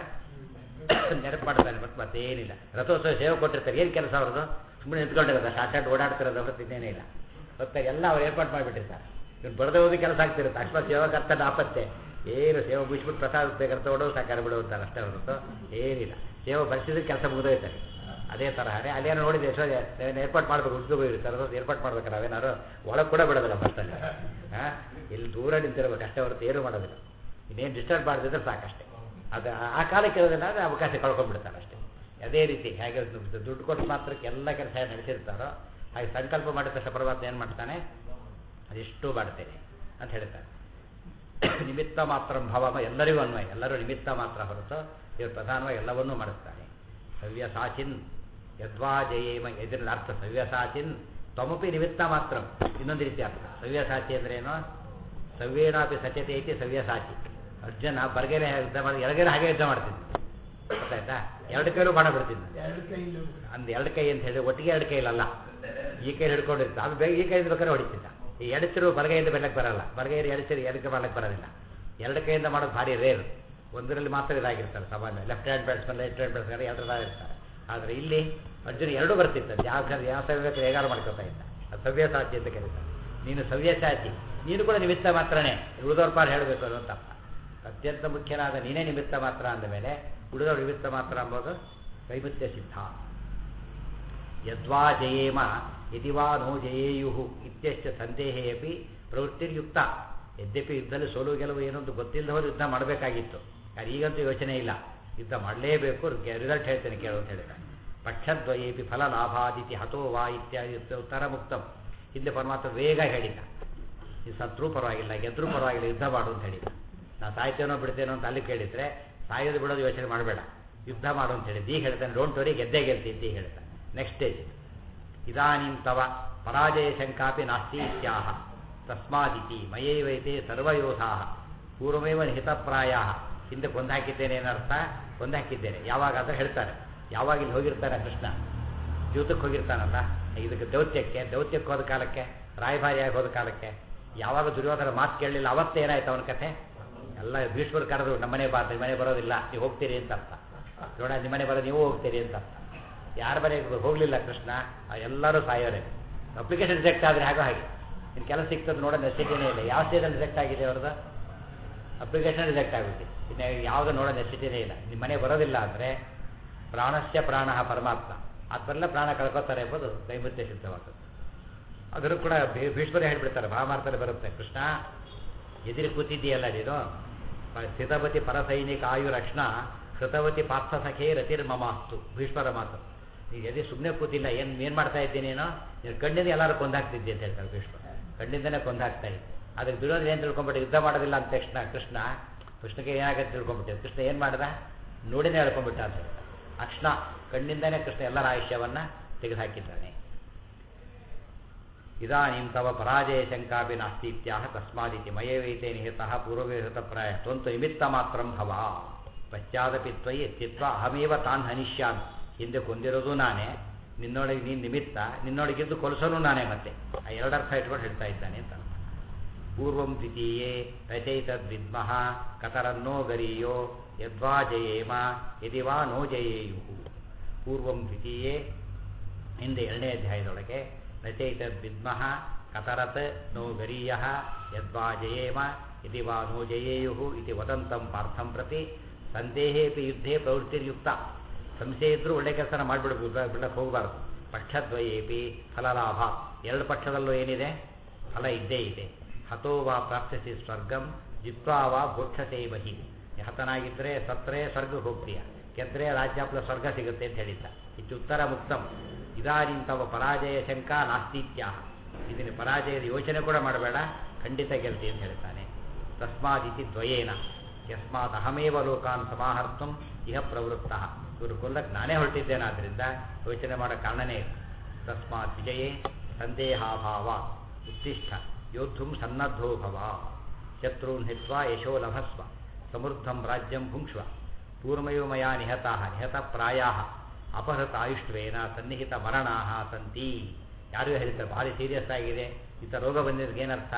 ನೆನಪು ಮಾಡ್ತಾನೆ ಮತ್ತೆ ಮತ್ತೇನಿಲ್ಲ ರಥೋತ್ಸವ ಸೇವೆ ಕೊಟ್ಟಿರ್ತಾರೆ ಏನು ಕೆಲಸ ಅವ್ರದ್ದು ಸುಮ್ಮನೆ ನಿಂತ್ಕೊಂಡಿರೋದು ಶಾರ್ಟ್ ಓಡಾಡ್ತಿರೋದು ಹೊರತು ಇನ್ನೇನೇ ಇಲ್ಲ ಮತ್ತೆ ಎಲ್ಲ ಅವ್ರು ಏರ್ಪಾಡು ಮಾಡಿಬಿಟ್ಟಿರ್ತಾರೆ ಇವ್ನು ಬರದೇ ಹೋಗಿ ಕೆಲಸ ಆಗ್ತಿರುತ್ತೆ ಅಕಸ್ಮಾತ್ ಸೇವಾ ಕರ್ತನ ಆಪತ್ತೆ ಏನು ಸೇವೆ ಮುಗಿಸ್ಬಿಟ್ಟು ಪ್ರಸಾದ ಬೇಕಾದ್ರೆ ತಗೊಂಡು ಸಾಕಾರ ಬಿಡು ಅಂತಾರೆ ಅಷ್ಟೇ ಹೊರತು ಏನಿಲ್ಲ ಸೇವೆ ಬರ್ಸಿದ್ರೆ ಕೆಲಸ ಮುಗಿದೋಯ್ತಾರೆ ಅದೇ ತರಹನೇ ಅಲ್ಲೇನೋ ನೋಡಿದೆ ಎಷ್ಟೋ ಜನ ಏರ್ಪಾಟ್ ಮಾಡ್ಬೇಕು ಉದ್ಯೋಗ ಇರ್ತಾರೆ ಅದು ಏರ್ಪಾಟ್ ಮಾಡ್ಬೇಕು ನಾವೇನಾದ್ರು ಒಳಗೆ ಕೂಡ ಬಿಡೋದಿಲ್ಲ ಬಸ್ಸಲ್ಲಿ ಹಾಂ ಇಲ್ಲಿ ದೂರ ನಿಂತಿರ್ಬೇಕು ಅಷ್ಟೇ ಹೊರತು ಏನು ಮಾಡೋದಿಲ್ಲ ಇನ್ನೇನು ಡಿಸ್ಟರ್ಬ್ ಮಾಡದಿದ್ರೆ ಸಾಕಷ್ಟೇ ಅದು ಆ ಕಾಲಕ್ಕೆ ಇರೋದಿಲ್ಲ ಅಂದರೆ ಅವಕಾಶ ಕಳ್ಕೊಂಡ್ಬಿಡ್ತಾರೆ ಅಷ್ಟೇ ಅದೇ ರೀತಿ ಹೇಗೆ ದುಡ್ಡು ಕೊಟ್ಟು ಮಾತ್ರಕ್ಕೆ ಎಲ್ಲ ಕೆಲಸ ನಡೆಸಿರ್ತಾರೋ ಹಾಗೆ ಸಂಕಲ್ಪ ಮಾಡಿದ ತಕ್ಷಣ ಪರಮಾತ್ಮ ಏನು ಮಾಡ್ತಾನೆ ಅದೆಷ್ಟು ಮಾಡ್ತೇನೆ ಅಂತ ಹೇಳ್ತಾನೆ ನಿಮಿತ್ತ ಮಾತ್ರ ಭಾವ ಎಲ್ಲರಿಗೂ ಅನ್ವಯ ಎಲ್ಲರೂ ನಿಮಿತ್ತ ಮಾತ್ರ ಹೊರತು ಇವರು ಪ್ರಧಾನವಾಗಿ ಎಲ್ಲವನ್ನೂ ಮಾಡಿಸ್ತಾನೆ ಸವ್ಯಸಾಚಿನ್ ಯದ್ವಾ ಜಯೇಮ ಎದುರಿನ ಅರ್ಥ ಸವ್ಯಸಾಚಿನ್ ತ್ವಮಪಿ ನಿಮಿತ್ತ ಮಾತ್ರ ಇನ್ನೊಂದು ರೀತಿ ಅರ್ಥ ಸವ್ಯಸಾಚಿ ಅಂದ್ರೆ ಏನು ಸವ್ಯೇನಾಪಿ ಸಚತೆ ಐತಿ ಸವ್ಯಸಾಚಿ ಅರ್ಜುನ ಬರ್ಗೇನೆ ಯುದ್ಧ ಮಾಡಿ ಎಡಗೇನೆ ಹಾಗೆ ಯುದ್ಧ ಮಾಡ್ತಿದ್ದ ಗೊತ್ತಾಯ್ತಾ ಎರಡು ಕೈಲೂ ಬಾಣ ಬಿಡ್ತಿದ್ದ ಅಂದ್ ಎರಡು ಕೈ ಅಂತ ಹೇಳಿ ಒಟ್ಟಿಗೆ ಎರಡು ಕೈ ಇಲ್ಲಲ್ಲ ಈ ಕೈ ಹಿಡ್ಕೊಂಡಿರ್ತ ಅದು ಬೇಗ ಈ ಕೈಯಿಂದ ಬೇಕಾದ್ರೆ ಹೊಡಿತಿದ್ದ ಈ ಎಡಚರು ಬಲಗೈಯಿಂದ ಬೆಲ್ಲಕ್ಕೆ ಬರಲ್ಲ ಬಲಗೈಯಲ್ಲಿ ಎಡಚರು ಎಡಕ್ಕೆ ಮಾಡ್ಲಿಕ್ಕೆ ಬರೋದಿಲ್ಲ ಎರಡು ಕೈಯಿಂದ ಮಾಡೋದು ಭಾರಿ ರೇರ್ ಒಂದರಲ್ಲಿ ಮಾತ್ರ ಇದಾಗಿರ್ತಾರೆ ಸಾಮಾನ್ಯ left hand batsman right hand batsman ಎರಡರ ಇರ್ತಾರೆ ಆದರೆ ಇಲ್ಲಿ ಅರ್ಜುನ ಎರಡೂ ಬರ್ತಿತ್ತು ಯಾವ ಕಡೆ ಯಾವ ಸವ್ಯ ಹೇಗಾರು ಮಾಡ್ಕೊತಾ ಇದ್ದ ಅದು ಸವ್ಯಸಾಚಿ ಅಂತ ಕರೀತಾರೆ ನೀನು ಸವ್ಯಸಾಚಿ ನೀನು ಕೂಡ ನಿಮಿತ್ತ ಮಾತ್ರನೇ ಉಳಿದವ್ರ ಪಾರು ಹೇಳಬೇಕು ಅನ್ನೋ ತಪ್ಪ ಅತ್ಯಂತ ಮುಖ್ಯನಾದ ನೀನೇ ನಿಮಿತ್ತ ಮಾತ್ರ ಅಂದ ಮೇಲೆ ಉಳಿದವರು ನಿಮಿತ್ತ ಮಾತ್ರ ಅಂಬೋದು ವೈಮುತ್ಯ ಸಿದ್ಧ ಯದ್ವಾ ಜಯೇಮ ಯದಿವಾ ನೋ ಜಯೇಯು ಇತ್ಯಷ್ಟ ಸಂದೇಹೇ ಅಪಿ ಪ್ರವೃತ್ತಿರ್ಯುಕ್ತ ಯದ್ಯಪಿ ಯುದ್ಧದಲ್ಲಿ ಸೋಲು ಗೆಲುವು ಏನೊಂದು ಗೊತ್ತಿಲ್ಲದ ಹೋದ್ರೆ ಯುದ್ಧ ಮಾಡಬೇಕಾಗಿತ್ತು ಯಾರು ಈಗಂತೂ ಯೋಚನೆ ಇಲ್ಲ ಯುದ್ಧ ಮಾಡಲೇಬೇಕು ರಿಸಲ್ಟ್ ಹೇಳ್ತೇನೆ ಕೇಳು ಅಂತ ಹೇಳಿದ ಪಕ್ಷದ್ವಯೇಪಿ ಫಲ ಲಾಭಾದಿತಿ ಹತೋ ವಾ ಇತ್ಯಾದಿ ಉತ್ತರ ಮುಕ್ತಂ ಹಿಂದೆ ಪರಮಾತ್ಮ ಬೇಗ ಹೇಳಿದ್ದ ಈ ಸತ್ರೂ ಪರವಾಗಿಲ್ಲ ಗೆದ್ರೂ ಪರವಾಗಿಲ್ಲ ಯುದ್ಧ ಮಾಡು ಅಂತ ಹೇಳಿದ ನಾ ಸಾಯ್ತೇನೋ ಬಿಡ್ತೇನೋ ಅಂತ ಅಲ್ಲಿ ಕೇಳಿದ್ರೆ ಸಾಯೋದು ಬಿಡೋದು ಯೋಚನೆ ಮಾಡಬೇಡ ಯುದ್ಧ ಮಾಡು ಅಂತ ಹೇಳಿದ್ದು ಈಗ ಹೇಳ್ತಾನೆ ಡೋಂಟ್ ವರಿ ಗೆದ್ದೇ ಗೆಲ್ತಿ ಅಂತ ಹೇಳ್ತಾನೆ ನೆಕ್ಸ್ಟ್ ಸ್ಟೇಜ್ ಇದಾನಿಂ ತವ ಪರಾಜಯ ಶಂಕಾಪಿ ನಾಸ್ತಿ ಇತ್ಯಾಹ ತಸ್ಮಾದಿತಿ ಮಯೈವೈತೆ ಸರ್ವಯೋಧಾ ಪೂರ್ವಮೇವ ನಿಹಿತಪ್ರಾಯ ಹಿಂದೆ ಕೊಂದಾಕಿದ್ದೇನೆ ಏನರ್ಥ ಕೊಂದಾಕಿದ್ದೇನೆ ಯಾವಾಗ ಅಂತ ಹೇಳ್ತಾರೆ ಯಾವಾಗ ಇಲ್ಲಿ ಹೋಗಿರ್ತಾನೆ ಕೃಷ್ಣ ಯೂತಕ್ಕೆ ಹೋಗಿರ್ತಾನಲ್ಲ ಇದಕ್ಕೆ ದೌತ್ಯಕ್ಕೆ ದೌತ್ಯಕ್ಕೆ ಹೋದ ಕಾಲಕ್ಕೆ ರಾಯಭಾರಿಯಾಗಿ ಹೋದ ಕಾಲಕ್ಕೆ ಯಾವಾಗ ದುರ್ಯೋಧನ ಮಾತು ಕೇಳಲಿಲ್ಲ ಅವತ್ತೇ ಏನಾಯ್ತು ಅವನ ಕಥೆ ಎಲ್ಲ ಭೀಷ್ಮರು ಕರೆದ್ರು ನಮ್ಮನೆ ಬಾ ನಿಮ್ಮನೆ ಬರೋದಿಲ್ಲ ನೀವು ಹೋಗ್ತೀರಿ ಅಂತ ಅರ್ಥ ನೋಡ ನಿಮ್ಮನೆ ಬರೋದು ನೀವು ಹೋಗ್ತೀರಿ ಅಂತ ಅರ್ಥ ಯಾರ ಮನೆಗೆ ಹೋಗಲಿಲ್ಲ ಕೃಷ್ಣ ಎಲ್ಲರೂ ಸಾಯೋರೆ ಅಪ್ಲಿಕೇಶನ್ ರಿಜೆಕ್ಟ್ ಆದರೆ ಹಾಗೋ ಹಾಗೆ ಇನ್ನು ಕೆಲಸ ಸಿಗ್ತದೆ ನೋಡೋ ನೆಸಿಟಿನೇ ಇಲ್ಲ ಯಾವ ಸ್ಟೇಜಲ್ಲಿ ರಿಜೆಕ್ಟ್ ಆಗಿದೆ ಅವ್ರದ್ದು ಅಪ್ಲಿಕೇಶನ್ ರಿಜೆಕ್ಟ್ ಆಗುತ್ತೆ ಇನ್ನು ಯಾವುದು ನೋಡೋ ನೆಸಿಟಿನೇ ಇಲ್ಲ ನಿಮ್ಮ ಮನೆ ಬರೋದಿಲ್ಲ ಅಂದರೆ ಪ್ರಾಣಸ್ಯ ಪ್ರಾಣ ಪರಮಾತ್ಮ ಅದೆಲ್ಲ ಪ್ರಾಣ ಕಳ್ಕೊತಾರೆ ಎಂಬುದು ನೈಮಿತ್ಯ ಸಿದ್ಧವಾದದ್ದು ಅದನ್ನು ಕೂಡ ಭೀ- ಭೀಷ್ಮರೇ ಹೇಳ್ಬಿಡ್ತಾರೆ ಮಹಾಭಾರತದಲ್ಲಿ ಬರುತ್ತೆ ಕೃಷ್ಣ ಎದುರು ಕೂತಿದ್ದೀಯಲ್ಲ ನೀನು ಪ- ಸ್ಥಿತವತಿ ಪರಸೈನಿಕ ಆಯು ರಕ್ಷಣ ಕೃತವತಿ ಪಾರ್ಥ ಸಖೇ ರತಿರ್ ಮಮಾಸ್ತು ಭೀಷ್ಮರ ಮಾತು ಈಗ ಎದೆ ಸುಮ್ಮನೆ ಕೂತಿಲ್ಲ ಏನು ಏನು ಮಾಡ್ತಾ ಇದ್ದೀನಿ ಏನೋ ನೀನು ಕಣ್ಣಿಂದ ಎಲ್ಲರೂ ಕೊಂದಾಗ್ತಿದ್ದೆ ಅಂತ ಹೇಳ್ತಾರೆ ಭೀಷ್ಮ ಕಣ್ಣಿಂದನೇ ಕೊಂದಾಗ್ತಾ ಇದ್ದೆ ಅದಕ್ಕೆ ದುರ್ಯೋಧನ ಏನು ತಿಳ್ಕೊಂಬಿಟ್ಟು ಯುದ್ಧ ಮಾಡೋದಿಲ್ಲ ಅಂತ ತಕ್ಷಣ ಕೃಷ್ಣ ಕೃಷ್ಣಗೆ ಏನಾಗುತ್ತೆ ತಿಳ್ಕೊಂಬಿಟ್ಟೆ ಕೃಷ್ಣ ಏನು ಮಾಡ್ದ ನೋಡಿನೇ ಹೇಳ್ಕೊಂಬಿಟ್ಟ ಅಂತ ಹೇಳ್ತಾರೆ ಅಕ್ಷಣ ಕಣ್ಣಿಂದನೇ ಕೃಷ್ಣ ಎಲ್ಲರ ಆಯುಷ್ಯವನ್ನು ತೆಗೆದುಹಾಕಿದ್ದಾನೆ ಇದಾನೀಂ ತವ ಪರಾಜಯ ಶಂಕಾಪಿ ನಾಸ್ತೀತ್ಯಾಹ ತಸ್ಮಾದಿತಿ ಮಯವೈತೆ ನಿಹಿತಃ ಪೂರ್ವವಿಹಿತ ಪ್ರಾಯ ತ್ವಂತು ನಿಮಿತ್ತ ಮಾತ್ರಂ ಭವ ಪಶ್ಚಾದಪಿ ತ್ವಯಿ ಎತ್ತಿತ್ವ ಅಹಮೇವ ತಾನ್ ಹನಿಷ್ಯಾನ್ ಹಿಂದೆ ಕೊಂದಿರೋದು ನಾನೇ ನಿನ್ನೊಳಗೆ ನೀನು ನಿಮಿತ್ತ ನಿನ್ನೊಳಗಿದ್ದು ಕೊಲಿಸೋನು ನಾನೇ ಮತ್ತೆ ಆ ಎರಡರ್ಥ ಇಟ್ಕೊಂಡು ಹೇಳ್ತಾ ಇದ್ದಾನೆ ಅಂತ ಪೂರ್ವಂ ದ್ವಿತೀಯೇ ರಚಯಿತದ್ವಿದ್ಮಃ ಕತರನ್ನೋ ಗರೀಯೋ ಯದ್ವಾ ಜಯೇಮ ಯದಿ ವಾ ನೋ ಜಯೇಯು ಪೂರ್ವಂ ದ್ವಿತೀಯೇ ಹಿಂದೆ ಎರಡನೇ ಅಧ್ಯಾಯದೊಳಗೆ ರಚಯಿತದ್ವಿದ್ಮಃ ಕತರತ್ ನೋ ಗರೀಯ ಯದ್ವಾ ಜಯೇಮ ಇತಿ ವಾ ನೋ ಜಯೇಯು ಇತಿ ವದಂತಂ ಪಾರ್ಥಂ ಪ್ರತಿ ಸಂದೇಹೇಪಿ ಯುದ್ಧೇ ಪ್ರವೃತ್ತಿರ್ಯುಕ್ತ ಸಂಶಯ ಇದ್ರೂ ಒಳ್ಳೆ ಕೆಲಸನ ಮಾಡಿಬಿಡ್ಬೋದು ಬಿಡಕ್ಕೆ ಹೋಗಬಾರ್ದು ಪಕ್ಷದ್ವಯೇಪಿ ಫಲಲಾಭ ಎರಡು ಪಕ್ಷದಲ್ಲೂ ಏನಿದೆ ಫಲ ಇದ್ದೇ ಇದೆ ಹತೋ ವಾ ಪ್ರಾಪ್ತಿಸಿ ಸ್ವರ್ಗಂ ಜಿತ್ವಾ ವಾ ಭೋಕ್ಷಸೇ ಬಹಿ ಹತನಾಗಿದ್ದರೆ ಸತ್ತರೆ ಸ್ವರ್ಗಕ್ಕೆ ಹೋಗ್ತೀಯ ಗೆದ್ರೆ ರಾಜ್ಯಾಪ್ಲ ಸ್ವರ್ಗ ಸಿಗುತ್ತೆ ಅಂತ ಹೇಳಿದ್ದ ಇದು ಉತ್ತರ ಮುಕ್ತಂ ಇದಾನಿಂ ತವ ಪರಾಜಯ ಶಂಕ ನಾಸ್ತಿತ್ಯ ಇದನ್ನು ಪರಾಜಯದ ಯೋಚನೆ ಕೂಡ ಮಾಡಬೇಡ ಖಂಡಿತ ಗೆಲ್ತಿ ಅಂತ ಹೇಳ್ತಾನೆ ತಸ್ಮಾದಿತಿ ದ್ವಯೇನ ಯಸ್ಮಾತ್ ಅಹಮೇವ ಲೋಕಾನ್ ಸಮಾಹರ್ತಂ ಇಹ ಪ್ರವೃತ್ತ ಇವರು ಕೊಲ್ಲಕ್ಕೆ ನಾನೇ ಹೊರಟಿದ್ದೇನಾದ್ರಿಂದ ಯೋಚನೆ ಮಾಡೋ ಕಾರಣನೇ ಇಲ್ಲ ತಸ್ಮಾತ್ ವಿಜಯೇ ಸಂದೇಹಾಭಾವ ಉತ್ತಿಷ್ಠ ಯೋದ್ಧುಂ ಸನ್ನದ್ಧೋ ಭವ ಶತ್ರುನ್ ಹಿತ್ವಾ ಯಶೋ ಲಭಸ್ವ ಸಮೃದ್ಧಂ ರಾಜ್ಯಂ ಭುಂಕ್ಷ್ವ ಪೂರ್ವಮೇವ ಮಯಾ ನಿಹತಾಃ ನಿಹತ ಪ್ರಾಯಾಃ ಅಪಹೃತ ಆಯುಷ್ವೇನ ಸನ್ನಿಹಿತ ಮರಣಾಃ ಸಂತಿ ಯಾರಿಗೂ ಹೇಳ್ತಾರೆ ಭಾರಿ ಸೀರಿಯಸ್ ಆಗಿದೆ ಇಂಥ ರೋಗ ಬಂದಿದ್ದಕ್ಕೆ ಏನರ್ಥ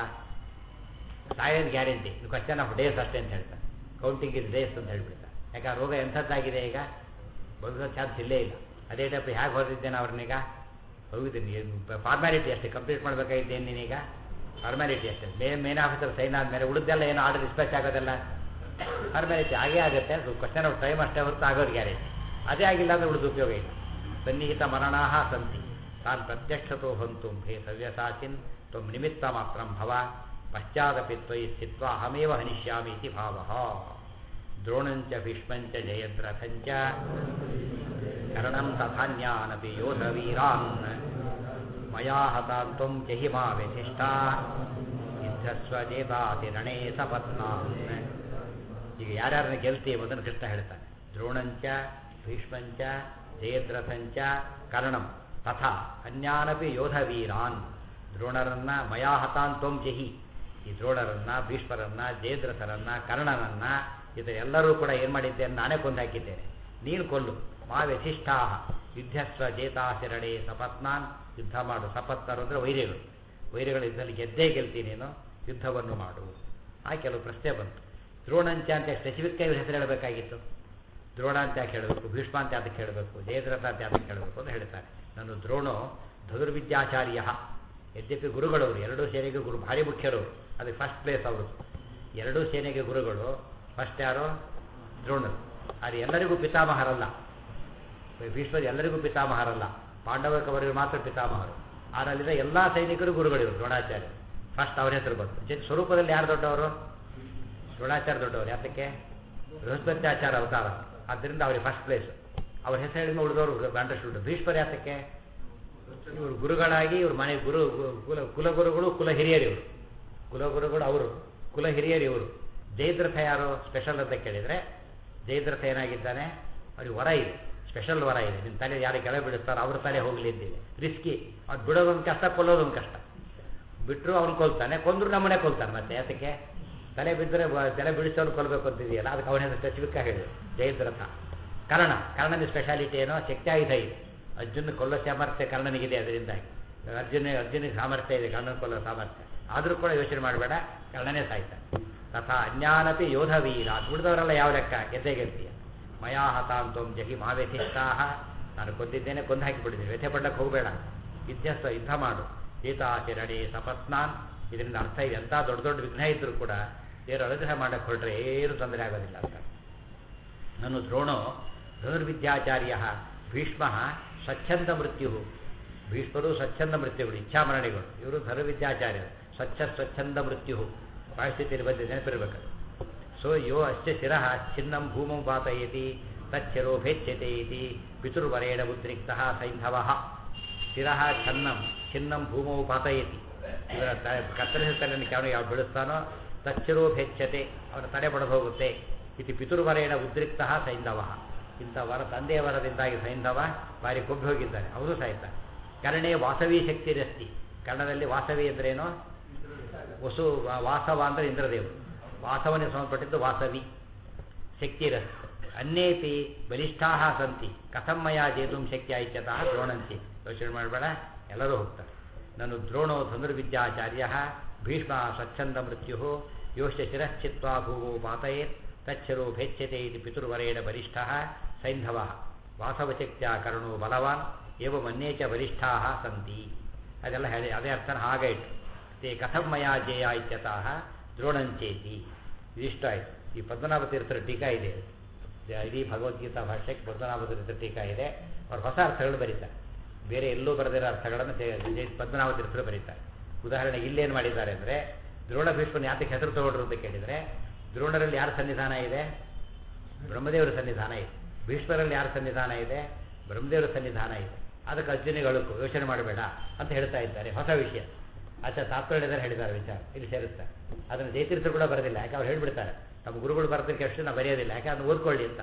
ಸಾಯೋದು ಗ್ಯಾರಂಟಿ ಇದು ಕ್ವಶನ್ ಆಫ್ ಡೇಸ್ ಅಷ್ಟೇ ಅಂತ ಹೇಳ್ತಾರೆ ಕೌಂಟಿಂಗ್ ಇಸ್ ಡೇಸ್ ಅಂತ ಹೇಳ್ಬಿಡ್ತಾರೆ ಯಾಕೆ ಆ ರೋಗ ಎಂಥದ್ದಾಗಿದೆ ಈಗ ಬದುಕೋ ಚಾನ್ಸ್ ಇಲ್ಲೇ ಇಲ್ಲ ಅದೇ ಟೈಪ್ ಹೇಗೆ ಹೊರದಿದ್ದೇನೆ ಅವ್ರನ್ನೀಗ ಹೋಗಿದ್ದೀನಿ ಫಾರ್ಮ್ಯಾಲಿಟಿ ಅಷ್ಟೇ ಕಂಪ್ಲೀಟ್ ಮಾಡಬೇಕಾಗಿದ್ದೇನು ನೀನೀಗ ಫಾರ್ಮ್ಯಾಲಿಟಿ ಅಷ್ಟೇ ಮೇ ಮೇನ್ ಆಫೀಸರ್ ಸೈನ್ ಆದಮೇಲೆ ಉಳಿದೆಲ್ಲ ಏನು ಆರ್ಡರ್ ಡಿಸ್ಪ್ಯಾಚ್ ಆಗೋದಲ್ಲ ಫಾರ್ಮ್ಯಾಲಿಟಿ ಆಗೇ ಆಗುತ್ತೆ ಅದು ಕ್ವಶನ್ ಆಫ್ ಟೈಮ್ ಅಷ್ಟೇ ಹೊರತು ಆಗೋದು ಗ್ಯಾರಂಟಿ ಅದೇ ಆಗಿಲ್ಲ ಅಂದರೆ ಉಳಿದು ಉಪಯೋಗ ಇಲ್ಲ ಸನ್ನಿಹಿತ ಮರಣಾಹ ಸಂತಿ ತಾನ್ ಪ್ರತ್ಯಕ್ಷತೋ ಹಂತು ಹೇ ಸವ್ಯಸಾಚಿನ್ ತ್ವಂ ನಿಮಿತ್ತ ಮಾತ್ರ ಭವ ಪಶ್ಚಾದಪಿ ತ್ವಯಿ ಸ್ಥಿತ್ವ ಅಹಮೇವ ಹನಿಷ್ಯಾಮಿ ಇತಿ ಭಾವಃ ದ್ರೋಣಂಚ ಭೀಷ್ಮಂಚ ಜಯದ್ರಥಂಚ ಕರ್ಣಂ ತಥಾನ್ಯಾನಪಿ ಯೋಧವೀರಾನ್ ಮಯಾ ಹತಾನ್ ತ್ವಂ ಜಹಿ ಮಾ ವ್ಯಥಿಷ್ಠಾ ಯುದ್ಧಸ್ವ ಚೇತಾತಿ ರಣೇ ಸಪತ್ನಾನ್ ಈಗ ಯಾರ್ಯಾರನ್ನ ಗೆಲ್ತಿ ಎಂಬುದನ್ನು ಕೃಷ್ಣ ಹೇಳ್ತಾನೆ ದ್ರೋಣಂಚ ಭೀಷ್ಮಂಚ ಜಯದ್ರಥಂಚ ಕರ್ಣಂ ತಥಾ ಅನ್ಯಾನಪಿ ಯೋಧವೀರಾನ್ ದ್ರೋಣರನ್ನ ಮಯಾ ಹತಾನ್ ತ್ವಂ ಜಹಿ ಈ ದ್ರೋಣರನ್ನ ಭೀಷ್ಮರನ್ನ ಜಯದ್ರಥರನ್ನ ಕರ್ಣನನ್ನ ಇದರೆಲ್ಲರೂ ಕೂಡ ಏನು ಮಾಡಿದ್ದೇನೆ ನಾನೇ ಕೊಂದು ಹಾಕಿದ್ದೇನೆ ನೀನು ಕೊಲ್ಲು ಮಾ ವ್ಯಥಿಷ್ಠಾ ಯುದ್ಧಸ್ವ ಜೇತಾಶರಣೆ ಸಪತ್ನಾನ್ ಯುದ್ಧ ಮಾಡು ಸಪತ್ನರು ಅಂದರೆ ವೈರಿಗಳು ವೈರಿಗಳ ಯುದ್ಧದಲ್ಲಿ ಗೆದ್ದೇ ಗೆಲ್ತೀನಿ ನೀನು ಯುದ್ಧವನ್ನು ಮಾಡು ಆ ಕೆಲವು ಪ್ರಶ್ನೆ ಬಂತು ದ್ರೋಣಂಚ ಅಂತ ಸ್ಪೆಸಿಫಿಕ್ ಆಗಿ ಹೆಸರು ಹೇಳಬೇಕಾಗಿತ್ತು ದ್ರೋಣ ಅಂತ ಯಾಕೆ ಹೇಳಬೇಕು ಭೀಷ್ಮ ಅಂತ ಯಾತಕ್ಕೆ ಹೇಳಬೇಕು ಜಯದ್ರಥ ಅಂತ ಯಾತಕ್ಕೆ ಹೇಳಬೇಕು ಅಂತ ಹೇಳ್ತಾರೆ ನಾನು ದ್ರೋಣು ಧನುರ್ವಿದ್ಯಾಚಾರ್ಯ ಯದ್ಯಪಿ ಗುರುಗಳವರು ಎರಡೂ ಸೇನೆಗೆ ಗುರು ಭಾರಿ ಮುಖ್ಯರು ಅದಕ್ಕೆ ಫಸ್ಟ್ ಪ್ಲೇಸ್ ಅವರು ಎರಡೂ ಸೇನೆಗೆ ಗುರುಗಳು ಫಸ್ಟ್ ಯಾರು ದ್ರೋಣರು ಆದರೆ ಎಲ್ಲರಿಗೂ ಪಿತಾಮಹರಲ್ಲ ಭೀಷ್ಮರು ಎಲ್ಲರಿಗೂ ಪಿತಾಮಹರಲ್ಲ ಪಾಂಡವ ಕವರಿಗೆ ಮಾತ್ರ ಪಿತಾಮಹರು ಆರಲ್ಲಿದ್ದ ಎಲ್ಲ ಸೈನಿಕರು ಗುರುಗಳಿವರು ದ್ರೋಣಾಚಾರ್ಯ ಫಸ್ಟ್ ಅವ್ರ ಹೆಸರು ಬಂತು ಜೊತೆ ಸ್ವರೂಪದಲ್ಲಿ ಯಾರು ದೊಡ್ಡವರು ದ್ರೋಣಾಚಾರ್ಯ ದೊಡ್ಡವರು ಯಾತಕ್ಕೆ ಬೃಹಸ್ಪತ್ಯಾಚಾರ ಅವತಾರ ಆದ್ದರಿಂದ ಅವರಿಗೆ ಫಸ್ಟ್ ಪ್ಲೇಸ್ ಅವ್ರ ಹೆಸರು ಹೇಳಿದ ಉಳಿದವರು ಅಂಡರ್ಸ್ಟುಡ್ ಭೀಷ್ಮರ ಯಾತಕ್ಕೆ ಇವರು ಗುರುಗಳಾಗಿ ಇವ್ರ ಮನೆ ಗುರು ಕುಲ ಕುಲಗುರುಗಳು ಕುಲ ಹಿರಿಯರು ಇವರು ಕುಲಗುರುಗಳು ಅವರು ಕುಲ ಹಿರಿಯರು ಇವರು ಜಯದ್ರಥ ಯಾರು ಸ್ಪೆಷಲ್ ಅಂತ ಕೇಳಿದರೆ ಜಯದ್ರಥ ಏನಾಗಿದ್ದಾನೆ ಅವ್ರಿಗೆ ವರ ಇದೆ ಸ್ಪೆಷಲ್ ವರ ಇದೆ ನಿಮ್ಮ ತಲೆ ಯಾರು ಕೆಳಗೆ ಬಿಡುತ್ತಾರೋ ಅವ್ರ ತಲೆ ಹೋಗಲಿ ಅಂತಿದೆ ರಿಸ್ಕಿ ಅದು ಬಿಡೋದೊಂದು ಕಷ್ಟ ಕೊಲ್ಲೋದೊಂದು ಕಷ್ಟ ಬಿಟ್ಟರು ಅವ್ನು ಕೊಲ್ತಾನೆ ಕೊಂದ್ರು ನಮ್ಮನೆ ಕೊಲ್ತಾನೆ ಮತ್ತೆ ಯಾತಕ್ಕೆ ತಲೆ ಬಿದ್ದರೆ ಬ- ತಲೆ ಬಿಡಿಸೋರು ಕೊಲ್ಲಬೇಕು ಅಂತಿದೆಯಲ್ಲ ಅದಕ್ಕೆ ಅವನ ಹೆಸರು ಸ್ಪೆಸಿಫಿಕ್ ಆಗಿ ಹೇಳಿದ್ರು ಜಯದ್ರಥ ಕರ್ಣ ಕರ್ಣನ ಸ್ಪೆಷಾಲಿಟಿ ಏನೋ ಶಕ್ತಿಯಾಯುಧ ಇದೆ ಅರ್ಜುನ ಕೊಲ್ಲೋ ಸಾಮರ್ಥ್ಯ ಕರ್ಣನಿಗಿದೆ ಅದರಿಂದಾಗಿ ಅರ್ಜುನ ಅರ್ಜುನಿಗೆ ಸಾಮರ್ಥ್ಯ ಇದೆ ಕರ್ಣನ ಕೊಲ್ಲೋ ಸಾಮರ್ಥ್ಯ ಆದರೂ ಕೂಡ ಯೋಚನೆ ಮಾಡಬೇಡ ಕರ್ಣನೇ ಸಾಯ್ತಾನೆ ತಥಾ ಅಜ್ಞಾನಪಿ ಯೋಧ ವೀರ ಉಳಿದವರೆಲ್ಲ ಯಾವ ಲೆಕ್ಕ ಗೆದ್ದೆ ಗೆಲ್ತೀಯ ಮಯಾ ಹತಾಂತೋಂ ಜಹಿ ಮಾವ್ಯಥಿಷ್ಟಾಹ ನಾನು ಕೊಂದಿದ್ದೇನೆ ಕೊಂದು ಹಾಕಿಬಿಟ್ಟಿದ್ದೀನಿ ವ್ಯಥೆ ಪಡಕ್ಕೆ ಹೋಗಬೇಡ ಯುದ್ಧಸ್ಥ ಯುದ್ಧ ಮಾಡು ಸೀತಾಚರಣೆ ಸಪತ್ನಾನ್ ಇದರಿಂದ ಅರ್ಥ ಇದೆ ಎಂಥ ದೊಡ್ಡ ದೊಡ್ಡ ವಿಘ್ನ ಇದ್ದರೂ ಕೂಡ ದೇವರು ಅನುಗ್ರಹ ಮಾಡಕ್ಕೆ ಹೊರಟ್ರೆ ಏನು ತೊಂದರೆ ಆಗೋದಿಲ್ಲ ಅಂತ ನಾನು ದ್ರೋಣೋ ಧನುರ್ವಿದ್ಯಾಚಾರ್ಯ ಭೀಷ್ಮ ಸ್ವಚ್ಛಂದ ಮೃತ್ಯು ಭೀಷ್ಮರು ಸ್ವಚ್ಛಂದ ಮೃತ್ಯುಗಳು ಇಚ್ಛಾಮರಣಿಗಳು ಇವರು ಧನುರ್ವಿದ್ಯಾಚಾರ್ಯರು ಸ್ವಚ್ಛ ಸ್ವಚ್ಛಂದ ಮೃತ್ಯು ಪರಿಸ್ಥಿತಿಯಲ್ಲಿ ಬಂದು ನೆನಪಿರ್ಬೇಕು ಸೊ ಯೋ ಅಶ್ಚ ಶಿರಃ ಛಿನ್ನಂ ಭೂಮಂ ಪಾತಯತಿ ತಚ್ಚಿರೋ ಭೇಚ್ಯತೆ ಇತಿ ಪಿತುರ್ವರೇಣ ಉದ್ರಿಕ್ತ ಸೈಂಧವ ಶಿರಃ ಛನ್ನಂ ಛಿನ್ನಂ ಭೂಮೌ ಪಾತಯತಿ ಇವರ ಕತ್ತರಿಸಿದ ತಲೆಯನ್ನು ಯಾವ ಯಾವ ಬೀಳಿಸ್ತಾನೋ ತಚ್ಚಿರೋ ಭೇಚ್ಯತೆ ಅವರ ತಲೆ ಬಡದು ಹೋಗುತ್ತೆ ಇತಿ ಪಿತುರ್ವರೇಣ ಉದ್ರಿಕ್ತ ಸೈಂಧವ ಇಂಥ ವರ ತಂದೆಯ ವರದಿಂದಾಗಿ ಸೈಂಧವ ಬಾರಿ ಕೊಬ್ಬಿ ಹೋಗಿದ್ದಾನೆ ಅವರು ಸಾಯ್ತಾರೆ ಕರ್ಣೇ ವಾಸವಿ ಶಕ್ತಿರಸ್ತಿ ಕನ್ನಡದಲ್ಲಿ ವಾಸವಿ ಅಂದ್ರೇನು ವಸು ವಾಸವ ಅಂದರೆ ಇಂದ್ರದೇವರು ವಾಸವನಿಗೆ ಸಂಬಂಧಪಟ್ಟಿದ್ದು ವಾಸವಿ ಶಕ್ತಿರಸ್ತಿ ಅನ್ಯೇಪಿ ಬಲಿಷ್ಠಾ ಸಂತಿ ಕಥಮ್ಮಯ ಜೇತುಂ ಶಕ್ಯ ಇತ್ಯತಃ ದ್ರೋಣಂತಿ ಯೋಚನೆ ಮಾಡಬೇಡ ಎಲ್ಲರೂ ಹೋಗ್ತಾರೆ ನಾನು ದ್ರೋಣೋ ಧನುರ್ವಿದ್ಯಾಚಾರ್ಯ ಭೀಷ್ಮ ಸ್ವಚ್ಛಂದ ಮೃತ್ಯು ಯೋಶ್ಚ ಶಿರಶ್ಚಿತ್ವಾ ಭೂಮೋ ಪಾತಯೇತ್ ತಚ್ಛರೋ ಭೇಚ್ಯತೆ ಇದು ಪಿತುರ್ವರೇಣ ಬಲಿಷ್ಠ ಸೈಂಧವ ವಾಸವಶಕ್ತ್ಯ ಕರ್ಣೋ ಬಲವಾನ್ ಏವ ಮನ್ಯೇ ಚ ಬಲಿಷ್ಠಾ ಸಂತಿ ಅದೆಲ್ಲ ಹೇಳಿ ಅದೇ ಅರ್ಥನ ಹಾಗೆ ಇಟ್ಟು ತೇ ಕಥಮ್ಮಯ ಜೇಯ ಇತ್ಯತಃ ದ್ರೋಣಂಚೇತಿ ಇದಿಷ್ಟ ಆಯಿತು ಈ ಪದ್ಮನಾಭ ತೀರ್ಥರ ಟೀಕಾ ಇದೆ ಇಡೀ ಭಗವದ್ಗೀತಾ ಭಾಷೆಗೆ ಪದ್ಮನಾಭ ತೀರ್ಥರ ಟೀಕಾ ಇದೆ ಅವ್ರು ಹೊಸ ಅರ್ಥಗಳು ಬರೀತಾರೆ ಬೇರೆ ಎಲ್ಲೂ ಬರೆದಿರೋ ಅರ್ಥಗಳನ್ನು ಪದ್ಮನಾಭ ತೀರ್ಥರು ಬರೀತಾರೆ ಉದಾಹರಣೆಗೆ ಇಲ್ಲೇನು ಮಾಡಿದ್ದಾರೆ ಅಂದರೆ ದ್ರೋಣ ಭೀಷ್ಮನ ಯಾತಕ್ಕೆ ಹೆಸರು ತಗೊಂಡ್ರು ಅಂತ ಕೇಳಿದರೆ ದ್ರೋಣರಲ್ಲಿ ಯಾರ ಸನ್ನಿಧಾನ ಇದೆ ಬ್ರಹ್ಮದೇವರ ಸನ್ನಿಧಾನ ಇದೆ ಭೀಷ್ಮರಲ್ಲಿ ಯಾರ ಸನ್ನಿಧಾನ ಇದೆ ಬ್ರಹ್ಮದೇವರ ಸನ್ನಿಧಾನ ಇದೆ ಅದಕ್ಕೆ ಅರ್ಜುನಿಗಳು ಯೋಚನೆ ಮಾಡಬೇಡ ಅಂತ ಹೇಳ್ತಾ ಇದ್ದಾರೆ ಹೊಸ ವಿಷಯ ಆಚೆ ತಾತ್ಪರ್ಯದಲ್ಲಿ ಹೇಳಿದ್ದಾರೆ ವಿಚಾರ ಇಲ್ಲಿ ಸೇರಿಸ್ತಾರೆ ಅದನ್ನು ಜಯತೀರ್ಥರು ಕೂಡ ಬರೋದಿಲ್ಲ ಯಾಕೆ ಅವ್ರು ಹೇಳ್ಬಿಡ್ತಾರೆ ನಮ್ಮ ಗುರುಗಳು ಬರೋದಕ್ಕೆ ಅಷ್ಟು ನಾವು ಬರೆಯೋದಿಲ್ಲ ಯಾಕೆ ಅದನ್ನು ಓದ್ಕೊಳ್ಳಿ ಅಂತ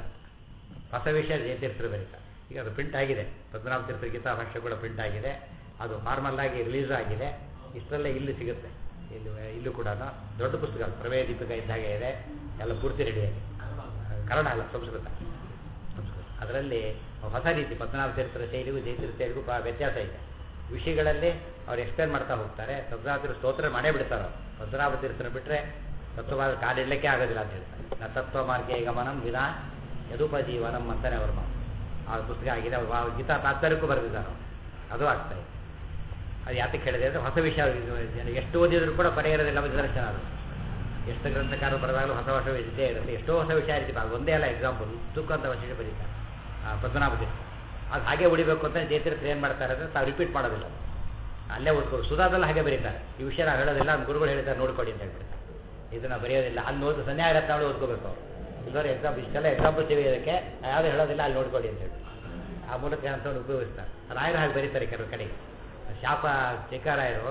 ಹೊಸ ವಿಷಯ ಜಯತೀರ್ಥರು ಬರೀತಾರೆ ಈಗ ಅದು ಪ್ರಿಂಟ್ ಆಗಿದೆ ಪದ್ಮನಾಭ ತೀರ್ಥ ಗೀತಾ ಭಾಷೆ ಕೂಡ ಪ್ರಿಂಟ್ ಆಗಿದೆ ಅದು ನಾರ್ಮಲ್ ಆಗಿ ರಿಲೀಸ್ ಆಗಿದೆ ಇಷ್ಟರಲ್ಲೇ ಇಲ್ಲಿ ಸಿಗುತ್ತೆ ಇಲ್ಲಿ ಇಲ್ಲೂ ಕೂಡ ದೊಡ್ಡ ಪುಸ್ತಕ ಪ್ರಮೇಯ ದೀಪಿಕ ಇದ್ದಾಗೆ ಇದೆ ಎಲ್ಲ ಪೂರ್ತಿ ರೆಡಿಯಾಗಿ ಕನ್ನಡ ಅಲ್ಲ ಸಂಸ್ಕೃತ ಸಂಸ್ಕೃತ ಅದರಲ್ಲಿ ಹೊಸ ರೀತಿ ಪದ್ಮನಾಭ ತೀರ್ಥರ ಶೈಲಿಗೂ ಜಯತೀರ್ಥ ಶೈಲಿಗೂ ಬಾ ವ್ಯತ್ಯಾಸ ಇದೆ ವಿಷಯಗಳಲ್ಲಿ ಅವ್ರು ಎಕ್ಸ್ಪ್ಲೇನ್ ಮಾಡ್ತಾ ಹೋಗ್ತಾರೆ ಪದ್ಮನಾಭ ತೀರ್ಥ ಸ್ತೋತ್ರ ಮಾಡೇ ಬಿಡ್ತಾರೆ ಅವ್ರು ಪದ್ಮನಾಭ ತೀರ್ಥನ ಬಿಟ್ಟರೆ ತತ್ವವಾದ ಕಾಲಿಡಲಿಕ್ಕೆ ಆಗೋದಿಲ್ಲ ಅಂತ ಹೇಳ್ತಾರೆ ನ ತತ್ವ ಮಾರ್ಗೆ ಗಮನಂ ವಿನಾ ಯದುಪಜೀವನಂ ಅಂತಾನೆ ಅವ್ರ ಮಾತು ಆ ಪುಸ್ತಕ ಆಗಿದೆ ಅವ್ರು ಗೀತಾ ತಾತ್ಪರ್ಯಕ್ಕೂ ಬರೆದಿದ್ದಾರೆ ಅದು ಆಗ್ತಾ ಇದೆ ಅದು ಯಾತಕ್ಕೆ ಹೇಳಿದೆ ಅಂದರೆ ಹೊಸ ವಿಷಯ ಎಷ್ಟು ಓದಿದ್ರು ಕೂಡ ಪರಿಹರದಿಲ್ಲ ನಿದರ್ಶನ ಅದು ಎಷ್ಟು ಗ್ರಂಥಕಾರರು ಬರೆದಾಗಲೂ ಹೊಸ ಹೊಸ ವಿಷಯ ಇರುತ್ತೆ ಎಷ್ಟೋ ಹೊಸ ವಿಷಯ ಇರ್ತೀವಿ ಅದು ಒಂದೇ ಅಲ್ಲ ಎಕ್ಸಾಂಪಲ್ ತುಕ್ಕ ಅಂತ ವಿಷಯ ಬರೀತಾರೆ ಪದ್ಮನಾಭ ತೀರ್ಥ ಅದು ಹಾಗೆ ಉಳಿಬೇಕು ಅಂತ ಜಯತೀರ್ಥ ಏನು ಮಾಡ್ತಾರೆ ಅಂದರೆ ತಾವು ರಿಪೀಟ್ ಮಾಡೋದಿಲ್ಲ ಅಲ್ಲೇ ಓದ್ಕೊಂಡು ಸುಧಾದಲ್ಲಿ ಹಾಗೆ ಬರೀತಾರೆ ಈ ವಿಷಯ ನಾವು ಹೇಳೋದಿಲ್ಲ ನಮ್ಮ ಗುರುಗಳು ಹೇಳಿದ್ದಾರೆ ನೋಡ್ಕೊಡಿ ಅಂತ ಹೇಳ್ಬಿಡ್ತಾರೆ ಇದನ್ನು ಬರೆಯೋದಿಲ್ಲ ಅಲ್ಲಿ ಓದಿ ಸನ್ಯಾಯ ರತ್ನಾವಳಿ ಓದ್ಕೋಬೇಕು ಅವರು ಇಲ್ಲವ್ರು ಎಕ್ಸಾಂಪಲ್ ಇಷ್ಟೆಲ್ಲ ಎಕ್ಸಾಂಪಲ್ ಇದಕ್ಕೆ ಯಾವುದು ಹೇಳೋದಿಲ್ಲ ಅಲ್ಲಿ ನೋಡ್ಕೊಡಿ ಅಂತ ಹೇಳಿ ಆ ಮೂಲಕ ಅಂತ ಉಪಯೋಗಿಸ್ತಾರೆ ರಾಯರು ಹಾಗೆ ಬರೀತಾರೆ ಕೆಲವು ಕಡೆಗೆ ಶಾಪ ಚಿಕ್ಕರಾಯರು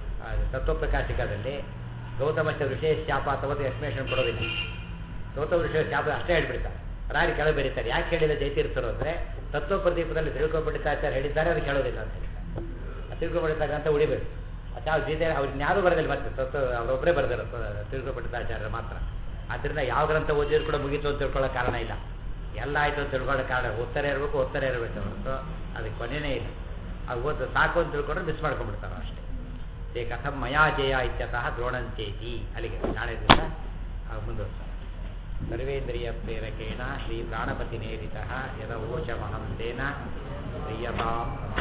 ತತ್ವಪ್ರಕಾಶಿಕದಲ್ಲಿ ಗೌತಮಶ್ಯ ವಿಶೇಷ ಶಾಪ ಅಥವಾ ಎಕ್ಸ್ಪ್ಲೇಷನ್ ಕೊಡೋದಿಲ್ಲ ಗೌತಮ ವಿಷಯ ಶಾಪ ಅಷ್ಟೇ ಹೇಳ್ಬಿಡ್ತಾರೆ ರಾಯರು ಕೆಳಗೆ ಬರೀತಾರೆ ಯಾಕೆ ಹೇಳಿಲ್ಲ ಜೈತೀರ್ಥರು ಅಂದರೆ ತತ್ವ ಪ್ರದೀಪದಲ್ಲಿ ತಿಳ್ಕೊಬಿಡ್ತಾಚಾರ್ಯ ಹೇಳಿದ್ದಾರೆ ಅದು ಕೇಳೋದಿಲ್ಲ ಅಂತ ಹೇಳ್ತಾರೆ ತಿಳ್ಕೊಬಿಡ್ತಾರೆ ಅಂತ ಉಳಿಬೇಕು ಆ ಗೀತೆ ಅವ್ರಿಗೆ ಯಾರು ಬರೋದಿಲ್ಲ ಮತ್ತೆ ತತ್ವ ಅವರೊಬ್ಬರೇ ಬರೆದಿರೋ ತಿಳ್ಕೊಬಿಡ್ತಾಚಾರ್ಯ ಮಾತ್ರ ಆದ್ದರಿಂದ ಯಾವ ಗ್ರಂಥ ಓದಿದ್ರು ಕೂಡ ಮುಗೀತು ಅಂತ ತಿಳ್ಕೊಳ್ಳೋ ಕಾರಣ ಇಲ್ಲ ಎಲ್ಲ ಆಯಿತು ಅಂತ ತಿಳ್ಕೊಳ್ಳೋ ಕಾರಣ ಓದ್ತಾರೆ ಇರಬೇಕು ಓದ್ತಾರೆ ಇರಬೇಕು ಹೊರತು ಅದಕ್ಕೆ ಕೊನೆಯೇ ಇಲ್ಲ ಅದು ಓದ್ ಸಾಕು ಅಂತ ತಿಳ್ಕೊಂಡ್ರೆ ಮಿಸ್ ಮಾಡ್ಕೊಂಡ್ಬಿಡ್ತಾರೆ ಅಷ್ಟೇ ಏ ಕಥಂ ಮಯಾ ಜಯ ಇತ್ಯತಃ ದ್ರೋಣಂಚೇತಿ ಅಲ್ಲಿಗೆ ನಾಳೆ ದಿವಸ ಮುಂದುವರ್ತಾರೆ ಸರ್ವೇಂದ್ರಿಯ ಪ್ರೇರಕೇಣ ಶ್ರೀ ಪ್ರಾಣಪತಿ ನೇರಿತ ಯದ ಓಚಮಹಂತೇನ ಪ್ರಿಯತಾ